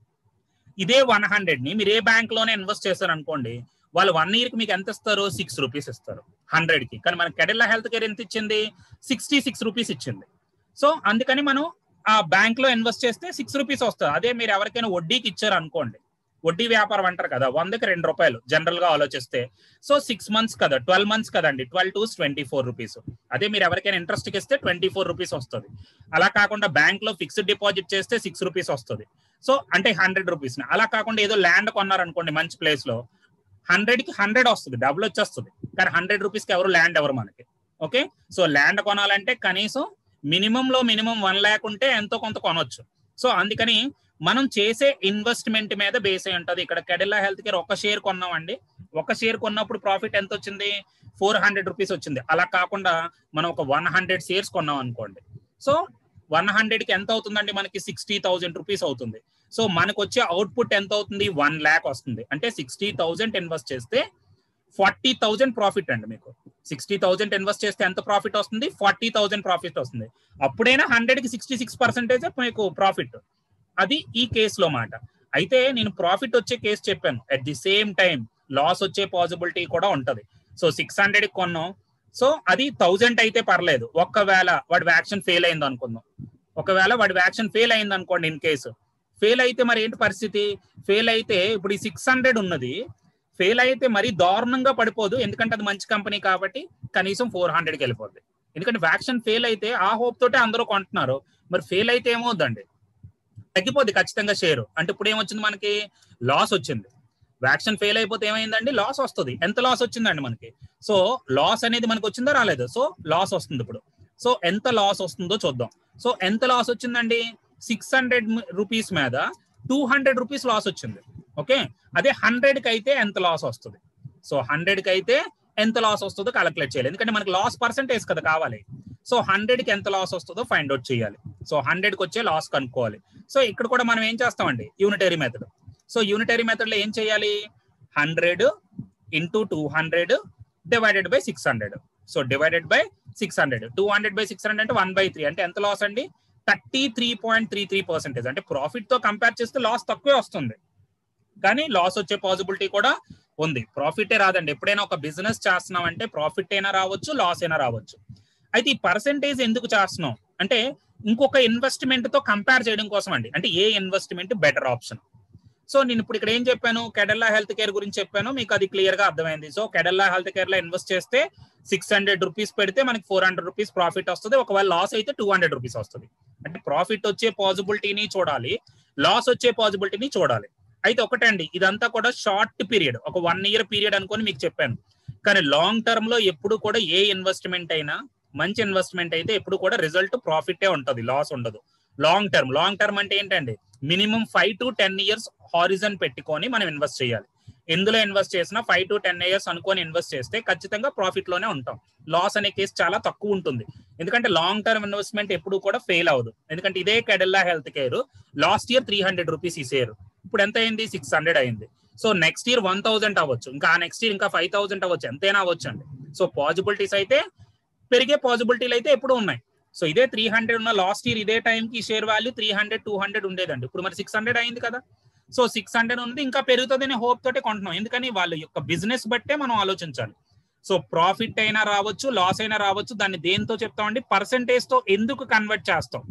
ఇదే వన్ హండ్రెడ్ ని మీరు ఏ బ్యాంక్ లోనే ఇన్వెస్ట్ చేస్తారు అనుకోండి వాళ్ళు వన్ ఇయర్ కి మీకు ఎంత ఇస్తారు సిక్స్ రూపీస్ ఇస్తారు హండ్రెడ్ కి కానీ మన కెడెల్లా హెల్త్ కేర్ ఎంత ఇచ్చింది సిక్స్టీ సిక్స్ రూపీస్ ఇచ్చింది సో అందుకని మనం ఆ బ్యాంక్ లో ఇన్వెస్ట్ చేస్తే సిక్స్ రూపీస్ వస్తుంది అదే మీరు ఎవరికైనా వడ్డీకి ఇచ్చారు అనుకోండి వడ్డీ వ్యాపారం అంటారు కదా వందకి రెండు రూపాయలు జనరల్ గా ఆలోచిస్తే సో సిక్స్ మంత్స్ కదా ట్వెల్వ్ మంత్స్ కదండి twelve to twenty four rupees అదే మీరు ఎవరికైనా ఇంట్రెస్ట్ కి ఇస్తే ట్వంటీ ఫోర్ రూపీస్ వస్తుంది అలా కాకుండా బ్యాంక్ లో ఫిక్స్డ్ డిపాజిట్ చేస్తే సిక్స్ రూపీస్ వస్తుంది సో అంటే హండ్రెడ్ రూపీస్ అలా కాకుండా ఏదో ల్యాండ్ కొన్నారనుకోండి మంచి ప్లేస్ లో హండ్రెడ్ కి హండ్రెడ్ వస్తుంది డబుల్ వచ్చేస్తుంది కానీ హండ్రెడ్ రూపీస్ కి ఎవరు ల్యాండ్ ఎవరు మనకి ఓకే సో ల్యాండ్ కొనాలంటే కనీసం మినిమం లో మినిమం వన్ ల్యాక్ ఉంటే ఎంతో కొంత కొనొచ్చు సో అందుకని మనం చేసే ఇన్వెస్ట్మెంట్ మీద బేస్ అయి ఉంటది ఇక్కడ కెడెల్లా హెల్త్ కేర్ ఒక షేర్ కొన్నామండి ఒక షేర్ కొన్నప్పుడు ప్రాఫిట్ ఎంత వచ్చింది ఫోర్ హండ్రెడ్ రూపీస్ వచ్చింది అలా కాకుండా మనం ఒక వన్ హండ్రెడ్ షేర్స్ కొన్నాం అనుకోండి సో వన్ హండ్రెడ్ కి ఎంత అవుతుందండి మనకి సిక్స్టీ థౌసండ్ రూపీస్ అవుతుంది సో మనకు వచ్చే అవుట్పుట్ ఎంత అవుతుంది వన్ ల్యాక్ వస్తుంది అంటే సిక్స్టీ థౌసండ్ ఇన్వెస్ట్ చేస్తే ఫార్టీ థౌసండ్ ప్రాఫిట్ అండి మీకు సిక్స్టీ థౌసండ్ ఇన్వెస్ట్ చేస్తే ఎంత ప్రాఫిట్ వస్తుంది ఫార్టీ థౌసండ్ ప్రాఫిట్ వస్తుంది అప్పుడైనా హండ్రెడ్ కి సిక్స్టీ సిక్స్ పర్సెంటేజ్ మీకు ప్రాఫిట్ అది ఈ కేసులో మాట అయితే నేను ప్రాఫిట్ వచ్చే కేసు చెప్పాను at the same time loss వచ్చే పాసిబిలిటీ కూడా ఉంటది సో సిక్స్ హండ్రెడ్ కొన్నాం సో అది థౌజండ్ అయితే పర్లేదు ఒక్కవేళ వాడి వ్యాక్సిన్ ఫెయిల్ అయింది అనుకుందాం ఒకవేళ వాడి వ్యాక్సిన్ ఫెయిల్ అయింది అనుకోండి ఇన్ కేసు ఫెయిల్ అయితే మరి ఏంటి పరిస్థితి ఫెయిల్ అయితే ఇప్పుడు ఈ సిక్స్ హండ్రెడ్ ఉన్నది ఫెయిల్ అయితే మరి దారుణంగా పడిపోదు ఎందుకంటే అది మంచి కంపెనీ కాబట్టి కనీసం ఫోర్ హండ్రెడ్కి వెళ్ళిపోద్ది ఎందుకంటే వ్యాక్సిన్ ఫెయిల్ అయితే ఆ హోప్ తోటే అందరూ కొంటున్నారు మరి ఫెయిల్ అయితే ఏమవుద్దండి తగ్గిపోద్ది ఖచ్చితంగా షేర్ అంటే ఇప్పుడు ఏమొచ్చింది మనకి లాస్ వచ్చింది వ్యాక్సిన్ ఫెయిల్ అయిపోతే ఏమైందండి లాస్ వస్తుంది ఎంత లాస్ వచ్చిందండి మనకి సో లాస్ అనేది మనకి వచ్చిందో రాలేదు సో లాస్ వస్తుంది ఇప్పుడు సో ఎంత లాస్ వస్తుందో చూద్దాం సో ఎంత లాస్ వచ్చిందండి సిక్స్ హండ్రెడ్ రూపీస్ మీద టూ హండ్రెడ్ రూపీస్ లాస్ వచ్చింది ఓకే అదే హండ్రెడ్ కి అయితే ఎంత లాస్ వస్తుంది సో హండ్రెడ్ కి అయితే ఎంత లాస్ వస్తుందో క్యాలిక్యులేట్ చేయాలి ఎందుకంటే మనకి లాస్ పర్సంటేజ్ కదా కావాలి సో హండ్రెడ్ కి ఎంత లాస్ వస్తుందో ఫైండ్ అవుట్ చేయాలి సో హండ్రెడ్ కి వచ్చే లాస్ కనుక్కోవాలి సో ఇక్కడ కూడా మనం ఏం చేస్తామండి unitary method so unitary method లో ఏం చేయాలి hundred into two hundred divided by six hundred so divided by six hundred two hundred by six hundred అంటే వన్ బై త్రీ అంటే ఎంత లాస్ అండి thirty three point three three percentage అంటే profit తో compare చేస్తే లాస్ తక్కువే వస్తుంది కానీ లాస్ వచ్చే పాసిబిలిటీ కూడా ఉంది ప్రాఫిటే రాదండి ఎప్పుడైనా ఒక బిజినెస్ చేస్తున్నాం అంటే ప్రాఫిట్ అయినా రావచ్చు లాస్ అయినా రావచ్చు అయితే ఈ పర్సెంటేజ్ ఎందుకు చేస్తున్నాం అంటే ఇంకొక ఇన్వెస్ట్మెంట్ తో కంపేర్ చేయడం కోసం అండి అంటే ఏ ఇన్వెస్ట్మెంట్ బెటర్ ఆప్షన్ సో నేను ఇప్పుడు ఇక్కడ ఏం చెప్పాను కెడల్లా హెల్త్ కేర్ గురించి చెప్పాను మీకు అది క్లియర్ గా అర్థమైంది సో కెడల్లా హెల్త్ కేర్ లో ఇన్వెస్ట్ చేస్తే సిక్స్ హండ్రెడ్ రూపీస్ పెడితే మనకి ఫోర్ హండ్రెడ్ రూపీస్ ప్రాఫిట్ వస్తుంది ఒకవేళ లాస్ అయితే టూ హండ్రెడ్ రూపీస్ వస్తుంది అంటే ప్రాఫిట్ వచ్చే పాసిబిలిటీని చూడాలి లాస్ వచ్చే పాసిబిలిటీని చూడాలి అయితే ఒకటండి ఇదంతా కూడా షార్ట్ పీరియడ్ ఒక వన్ ఇయర్ పీరియడ్ అనుకొని మీకు చెప్పాను కానీ లాంగ్ టర్మ్ లో ఎప్పుడు కూడా ఏ ఇన్వెస్ట్మెంట్ అయినా మంచి ఇన్వెస్ట్మెంట్ అయితే ఎప్పుడు కూడా రిజల్ట్ ప్రాఫిటే ఉంటది లాస్ ఉండదు లాంగ్ టర్మ్ లాంగ్ టర్మ్ అంటే ఏంటండి minimum five to ten years horizon పెట్టుకొని మనం ఇన్వెస్ట్ చేయాలి ఎందులో ఇన్వెస్ట్ చేసినా ఫైవ్ టు టెన్ ఇయర్స్ అనుకొని ఇన్వెస్ట్ చేస్తే ఖచ్చితంగా ప్రాఫిట్ లోనే ఉంటాం లాస్ అనే కేసు చాలా తక్కువ ఉంటుంది ఎందుకంటే లాంగ్ టర్మ్ ఇన్వెస్ట్మెంట్ ఎప్పుడు కూడా ఫెయిల్ అవ్వదు ఎందుకంటే ఇదే Cadila health care last year three hundred rupees ఈ షేర్ ఇప్పుడు ఎంత అయింది సిక్స్ హండ్రెడ్ అయింది so next year one thousand అవ్వచ్చు ఇంకా నెక్స్ట్ ఇయర్ ఇంకా ఫైవ్ థౌసండ్ అవ్వచ్చు ఎంతైనా అవ్వచ్చు అండి సో పాసిబిలిటీస్ అయితే పెరిగే పాసిబిలిటీలు అయితే ఎప్పుడు ఉన్నాయి సో ఇదే త్రీ హండ్రెడ్ ఉన్న లాస్ట్ ఇయర్ ఇదే టైంకి share value three hundred two hundred ఉండేదండి ఇప్పుడు మరి సిక్స్ హండ్రెడ్ అయింది కదా సో సిక్స్ హండ్రెడ్ ఉంది ఇంకా పెరుగుతుందనే హోప్ తోటే కొంటున్నాం ఎందుకని వాళ్ళ యొక్క బిజినెస్ బట్టే మనం ఆలోచించాలి సో ప్రాఫిట్ అయినా రావచ్చు లాస్ అయినా రావచ్చు దాన్ని దేంతో చెప్తామండి పర్సంటేజ్ తో ఎందుకు కన్వర్ట్ చేస్తాం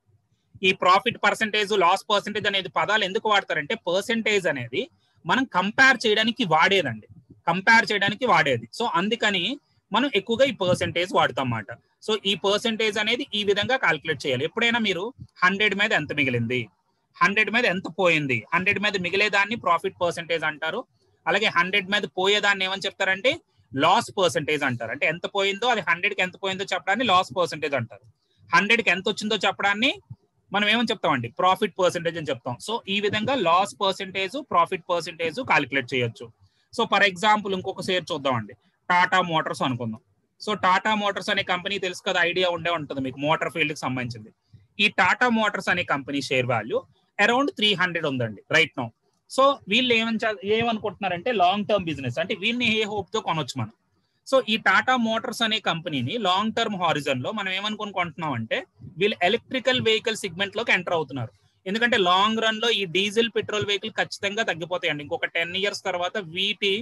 ఈ ప్రాఫిట్ పర్సంటేజ్ లాస్ పర్సంటేజ్ అనేది పదాలు ఎందుకు వాడతారంటే పర్సంటేజ్ అనేది మనం కంపేర్ చేయడానికి వాడేదండి కంపేర్ చేయడానికి వాడేది సో అందుకని మనం ఎక్కువగా ఈ పర్సంటేజ్ వాడతాం అన్నమాట సో ఈ పర్సంటేజ్ అనేది ఈ విధంగా కాల్కులేట్ చేయాలి ఎప్పుడైనా మీరు హండ్రెడ్ మీద ఎంత మిగిలింది హండ్రెడ్ మీద ఎంత పోయింది హండ్రెడ్ మీద మిగిలేదాన్ని ప్రాఫిట్ పర్సంటేజ్ అంటారు అలాగే హండ్రెడ్ మీద పోయేదాన్ని ఏమని చెప్తారంటే లాస్ పర్సంటేజ్ అంటారు అంటే ఎంత పోయిందో అది హండ్రెడ్ కి ఎంత పోయిందో చెప్పడాన్ని లాస్ పర్సంటేజ్ అంటారు హండ్రెడ్ కి ఎంత వచ్చిందో చెప్పడాన్ని మనం ఏమని చెప్తామండి ప్రాఫిట్ పర్సంటేజ్ అని చెప్తాం సో ఈ విధంగా loss percentage profit percentage calculate చేయొచ్చు సో ఫర్ ఎగ్జాంపుల్ ఇంకొక షేర్ చూద్దామండి టాటా మోటార్స్ అనుకుందాం సో టాటా మోటార్స్ అనే కంపెనీ తెలుసు కదా ఐడియా ఉండే ఉంటుంది మీకు మోటార్ ఫీల్డ్ కి సంబంధించింది ఈ టాటా మోటార్స్ అనే company share value around three hundred ఉందండి రైట్ నౌ సో వీళ్ళు ఏమని ఏమనుకుంటున్నారంటే లాంగ్ టర్మ్ బిజినెస్ అంటే వీళ్ళని ఏ హోప్ తో కొనొచ్చు మనం సో ఈ టాటా మోటార్స్ అనే కంపెనీని లాంగ్ టర్మ్ హారిజన్ లో మనం ఏమనుకుని కొంటున్నాం అంటే వీళ్ళు ఎలక్ట్రికల్ వెహికల్ సెగ్మెంట్ లోకి ఎంటర్ అవుతున్నారు ఎందుకంటే లాంగ్ రన్ లో ఈ డీజిల్ పెట్రోల్ వెహికల్ ఖచ్చితంగా తగ్గిపోతాయండి ఇంకొక టెన్ ఇయర్స్ తర్వాత వీటి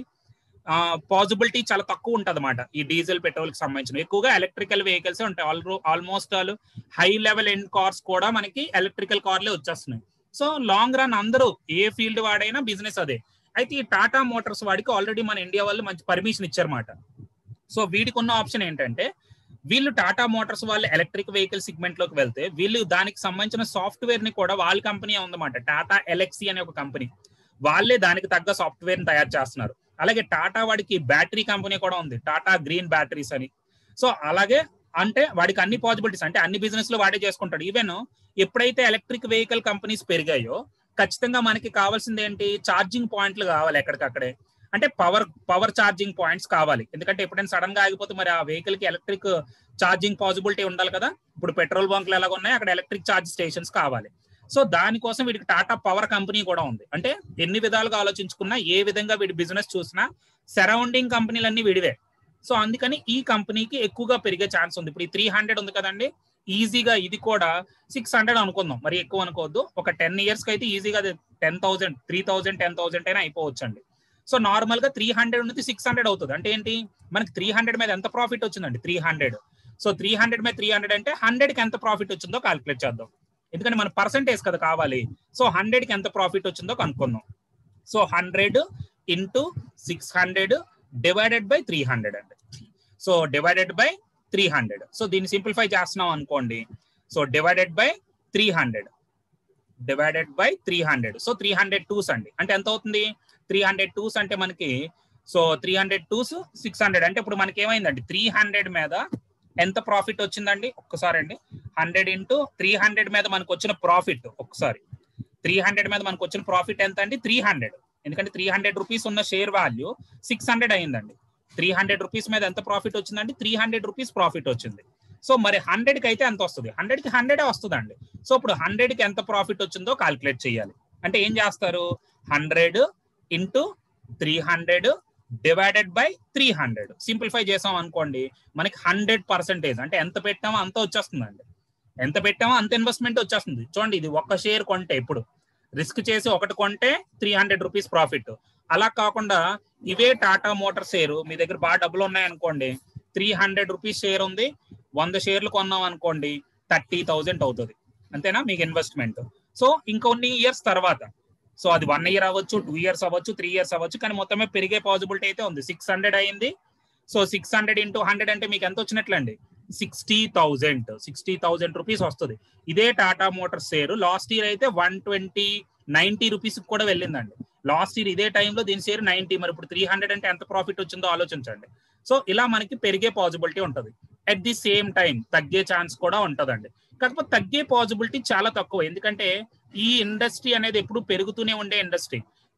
పాసిబిలిటీ చాలా తక్కువ ఉంటుంది అనమాట ఈ డీజిల్ పెట్రోల్ కి సంబంధించిన ఎక్కువగా ఎలక్ట్రికల్ వెహికల్స్ ఉంటాయి almost all high level end cars కూడా మనకి ఎలక్ట్రికల్ కార్లే వచ్చేస్తున్నాయి సో లాంగ్ రన్ అందరూ ఏ ఫీల్డ్ వాడైనా బిజినెస్ అదే అయితే ఈ టాటా మోటార్స్ వాడికి ఆల్రెడీ మన ఇండియా వాళ్ళు మంచి పర్మిషన్ ఇచ్చారన్నమాట సో వీటికి ఉన్న ఆప్షన్ ఏంటంటే వీళ్ళు టాటా మోటార్స్ వాళ్ళు ఎలక్ట్రిక్ వెహికల్ సెగ్మెంట్ లోకి వెళ్తే వీళ్ళు దానికి సంబంధించిన సాఫ్ట్వేర్ ని కూడా వాళ్ళ కంపెనీ ఉందన్నమాట టాటా ఎలక్సీ అనే ఒక కంపెనీ వాళ్ళే దానికి తగ్గ సాఫ్ట్వేర్ ని తయారు చేస్తున్నారు అలాగే టాటా వాడికి బ్యాటరీ కంపెనీ కూడా ఉంది టాటా గ్రీన్ బ్యాటరీస్ అని సో అలాగే అంటే వాడికి అన్ని పాసిబిలిటీస్ అంటే అన్ని బిజినెస్ లో వాడే చేసుకుంటాడు ఈవెన్ ఎప్పుడైతే ఎలక్ట్రిక్ వెహికల్ కంపెనీస్ పెరిగాయో ఖచ్చితంగా మనకి కావాల్సింది ఏంటి ఛార్జింగ్ పాయింట్లు కావాలి ఎక్కడికక్కడే అంటే పవర్ పవర్ ఛార్జింగ్ పాయింట్స్ కావాలి ఎందుకంటే ఎప్పుడైనా సడన్ గా ఆగిపోతే మరి ఆ వెహికల్ కి ఎలక్ట్రిక్ ఛార్జింగ్ పాసిబిలిటీ ఉండాలి కదా ఇప్పుడు పెట్రోల్ బంక్లు ఎలాగ ఉన్నాయి అక్కడ ఎలక్ట్రిక్ ఛార్జ్ స్టేషన్స్ కావాలి సో దానికోసం వీడికి టాటా పవర్ కంపెనీ కూడా ఉంది అంటే ఎన్ని విధాలుగా ఆలోచించుకున్నా ఏ విధంగా వీడి బిజినెస్ చూసినా సరౌండింగ్ కంపెనీలన్నీ విడివే సో అందుకని ఈ కంపెనీకి ఎక్కువగా పెరిగే ఛాన్స్ ఉంది ఇప్పుడు ఈ త్రీ హండ్రెడ్ ఉంది కదండి ఈజీగా ఇది కూడా సిక్స్ హండ్రెడ్ అనుకుందాం మరి ఎక్కువ అనుకోవద్దు ఒక టెన్ ఇయర్స్ కి అయితే ఈజీగా ten thousand three thousand ten thousand అయినా అయిపోవచ్చు అండి సో నార్మల్ గా త్రీ హండ్రెడ్ నుంచి సిక్స్ హండ్రెడ్ అవుతుంది అంటే ఏంటి మనకి త్రీ హండ్రెడ్ మీద ఎంత ప్రాఫిట్ వచ్చిందండి three hundred so three hundred మీద త్రీ హండ్రెడ్ అంటే హండ్రెడ్ కి ఎంత ప్రాఫిట్ వచ్చిందో కాల్కులేట్ చేద్దాం ఎందుకంటే మన పర్సంటేజ్ కదా కావాలి సో హండ్రెడ్ కి ఎంత ప్రాఫిట్ వచ్చిందో కనుక్కుందాం so hundred into six hundred divided by three hundred అండి so divided by three hundred so దీన్ని సింప్లిఫై చేస్తున్నాం అనుకోండి so divided by three hundred divided by three hundred so three hundred twos అండి అంటే ఎంత అవుతుంది త్రీ హండ్రెడ్ టూస్ అంటే మనకి so three hundred twos six hundred అంటే ఇప్పుడు మనకి ఏమైందండి త్రీ హండ్రెడ్ మీద ఎంత ప్రాఫిట్ వచ్చిందండి ఒక్కసారి అండి హండ్రెడ్ ఇంటూ త్రీ హండ్రెడ్ మీద మనకు వచ్చిన ప్రాఫిట్ ఒక్కసారి త్రీ హండ్రెడ్ మీద మనకు వచ్చిన ప్రాఫిట్ ఎంత అండి త్రీ హండ్రెడ్ ఎందుకంటే త్రీ హండ్రెడ్ రూపీస్ ఉన్న షేర్ వాల్యూ సిక్స్ హండ్రెడ్ అయిందండి త్రీ హండ్రెడ్ రూపీస్ మీద ఎంత ప్రాఫిట్ వచ్చిందండి త్రీ హండ్రెడ్ రూపీస్ ప్రాఫిట్ వచ్చింది సో మరి హండ్రెడ్ కి అయితే ఎంత వస్తుంది హండ్రెడ్ కి హండ్రెడ్ వస్తుందండి సో ఇప్పుడు హండ్రెడ్ కి ఎంత ప్రాఫిట్ వచ్చిందో కాల్కులేట్ చేయాలి అంటే ఏం చేస్తారు hundred into three hundred divided by three hundred simplify చేసాం అనుకోండి మనకి హండ్రెడ్ పర్సెంటేజ్ అంటే ఎంత పెట్టామో అంత వచ్చేస్తుందండి ఎంత పెట్టామో అంత ఇన్వెస్ట్మెంట్ వచ్చేస్తుంది చూడండి ఇది ఒక్క షేర్ కొంటే ఇప్పుడు రిస్క్ చేసి ఒకటి కొంటే త్రీ హండ్రెడ్ రూపీస్ ప్రాఫిట్ అలా కాకుండా ఇవే టాటా మోటార్ షేర్ మీ దగ్గర బాగా డబ్బులు ఉన్నాయనుకోండి త్రీ హండ్రెడ్ రూపీస్ షేర్ ఉంది వంద షేర్లు కొన్నాం అనుకోండి థర్టీ థౌజండ్ అవుతుంది అంతేనా మీకు ఇన్వెస్ట్మెంట్ సో ఇంకొన్ని ఇయర్స్ తర్వాత సో అది వన్ ఇయర్ అవ్వచ్చు టూ ఇయర్స్ అవ్వచ్చు త్రీ ఇయర్స్ అవ్వచ్చు కానీ మొత్తమే పెరిగే పాసిబిలిటీ అయితే ఉంది సిక్స్ హండ్రెడ్ అయింది so six hundred into hundred అంటే మీకు ఎంత వచ్చినట్లండి sixty thousand sixty thousand rupees వస్తుంది ఇదే Tata Motors share last year అయితే వన్ ట్వంటీ నైన్టీ రూపీస్ కూడా వెళ్ళిందండి లాస్ట్ ఇయర్ ఇదే టైంలో దీని షేర్ నైన్టీ మరి ఇప్పుడు త్రీ హండ్రెడ్ అంటే ఎంత ప్రాఫిట్ వచ్చిందో ఆలోచించండి సో ఇలా మనకి పెరిగే పాసిబిలిటీ ఉంటుంది అట్ ది సేమ్ టైం తగ్గే ఛాన్స్ కూడా ఉంటుందండి కాకపోతే తగ్గే పాసిబిలిటీ చాలా తక్కువ ఎందుకంటే ఈ ఇండస్ట్రీ అనేది ఎప్పుడు పెరుగుతూనే ఉండే ఇండస్ట్రీ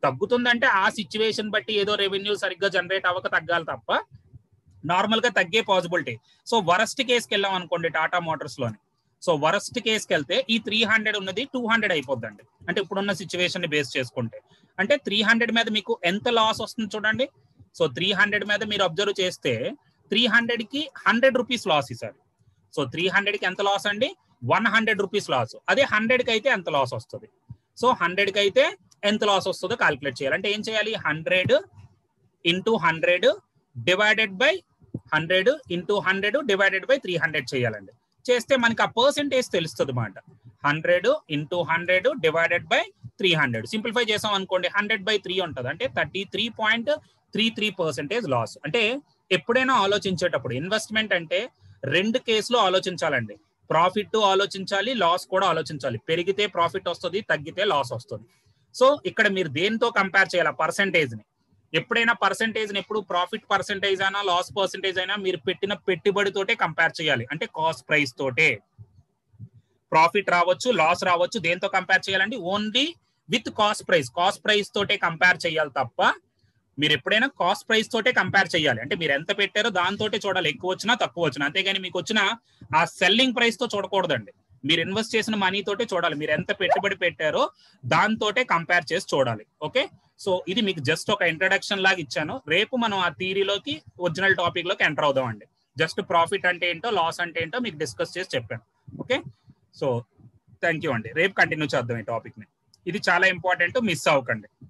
తగ్గుతుందంటే ఆ సిచ్యువేషన్ బట్టి ఏదో రెవెన్యూ సరిగ్గా జనరేట్ అవ్వక తగ్గాలి తప్ప నార్మల్ గా తగ్గే పాసిబిలిటీ సో వరస్ట్ కేసుకి వెళ్ళాం అనుకోండి టాటా మోటార్స్ లోని సో వరస్ట్ కేసుకి వెళ్తే ఈ త్రీ హండ్రెడ్ ఉన్నది టూ హండ్రెడ్ అయిపోద్దండి అంటే ఇప్పుడున్న సిచ్యువేషన్ ని బేస్ చేసుకుంటే అంటే త్రీ హండ్రెడ్ మీద మీకు ఎంత లాస్ వస్తుంది చూడండి సో త్రీ హండ్రెడ్ మీద మీరు అబ్జర్వ్ చేస్తే త్రీ హండ్రెడ్ కి హండ్రెడ్ రూపీస్ లాస్ ఈసారి సో త్రీ హండ్రెడ్ కి ఎంత లాస్ అండి వన్ హండ్రెడ్ రూపీస్ లాస్ అదే హండ్రెడ్ కి అయితే ఎంత లాస్ వస్తుంది సో హండ్రెడ్ కి అయితే ఎంత లాస్ వస్తుందో కాల్కులేట్ చేయాలి అంటే ఏం చేయాలి hundred into hundred divided by hundred into hundred divided by three hundred చేయాలండి చేస్తే మనకి ఆ పర్సెంటేజ్ తెలుస్తుంది అనమాట hundred into hundred divided by three hundred simplify చేసాం అనుకోండి హండ్రెడ్ బై త్రీ ఉంటుంది అంటే thirty three point three three percentage loss అంటే ఎప్పుడైనా ఆలోచించేటప్పుడు ఇన్వెస్ట్మెంట్ అంటే రెండు కేసులు ఆలోచించాలండి ప్రాఫిట్ ఆలోచించాలి లాస్ కూడా ఆలోచించాలి పెరిగితే ప్రాఫిట్ వస్తుంది తగ్గితే లాస్ వస్తుంది సో ఇక్కడ మీరు దేనితో కంపేర్ చేయాలి పర్సెంటేజ్ ని ఎప్పుడైనా పర్సెంటేజ్ ఎప్పుడు ప్రాఫిట్ పర్సెంటేజ్ అయినా లాస్ పర్సెంటేజ్ అయినా మీరు పెట్టిన పెట్టుబడితోటే కంపేర్ చేయాలి అంటే కాస్ట్ ప్రైస్ తోటే ప్రాఫిట్ రావచ్చు లాస్ రావచ్చు దేంతో కంపేర్ చేయాలండి only with cost price cost price తోటే కంపేర్ చేయాలి తప్ప మీరు ఎప్పుడైనా కాస్ట్ ప్రైస్ తోటే కంపేర్ చేయాలి అంటే మీరు ఎంత పెట్టారో దాంతోటే చూడాలి ఎక్కువ వచ్చినా తక్కువ వచ్చినా అంతేగాని మీకు వచ్చిన ఆ సెల్లింగ్ ప్రైస్ తో చూడకూడదండి మీరు ఇన్వెస్ట్ చేసిన మనీ తోటే చూడాలి మీరు ఎంత పెట్టుబడి పెట్టారో దాంతోటే కంపేర్ చేసి చూడాలి ఓకే సో ఇది మీకు జస్ట్ ఒక ఇంట్రడక్షన్ లాగా ఇచ్చాను రేపు మనం ఆ థీరీలోకి ఒరిజినల్ టాపిక్ లోకి ఎంటర్ అవుదాం అండి జస్ట్ ప్రాఫిట్ అంటే ఏంటో లాస్ అంటే ఏంటో మీకు డిస్కస్ చేసి చెప్పాను ఓకే సో థ్యాంక్ యూ అండి రేపు కంటిన్యూ చేద్దాం ఈ టాపిక్ ని ఇది చాలా ఇంపార్టెంట్ మిస్ అవ్వకండి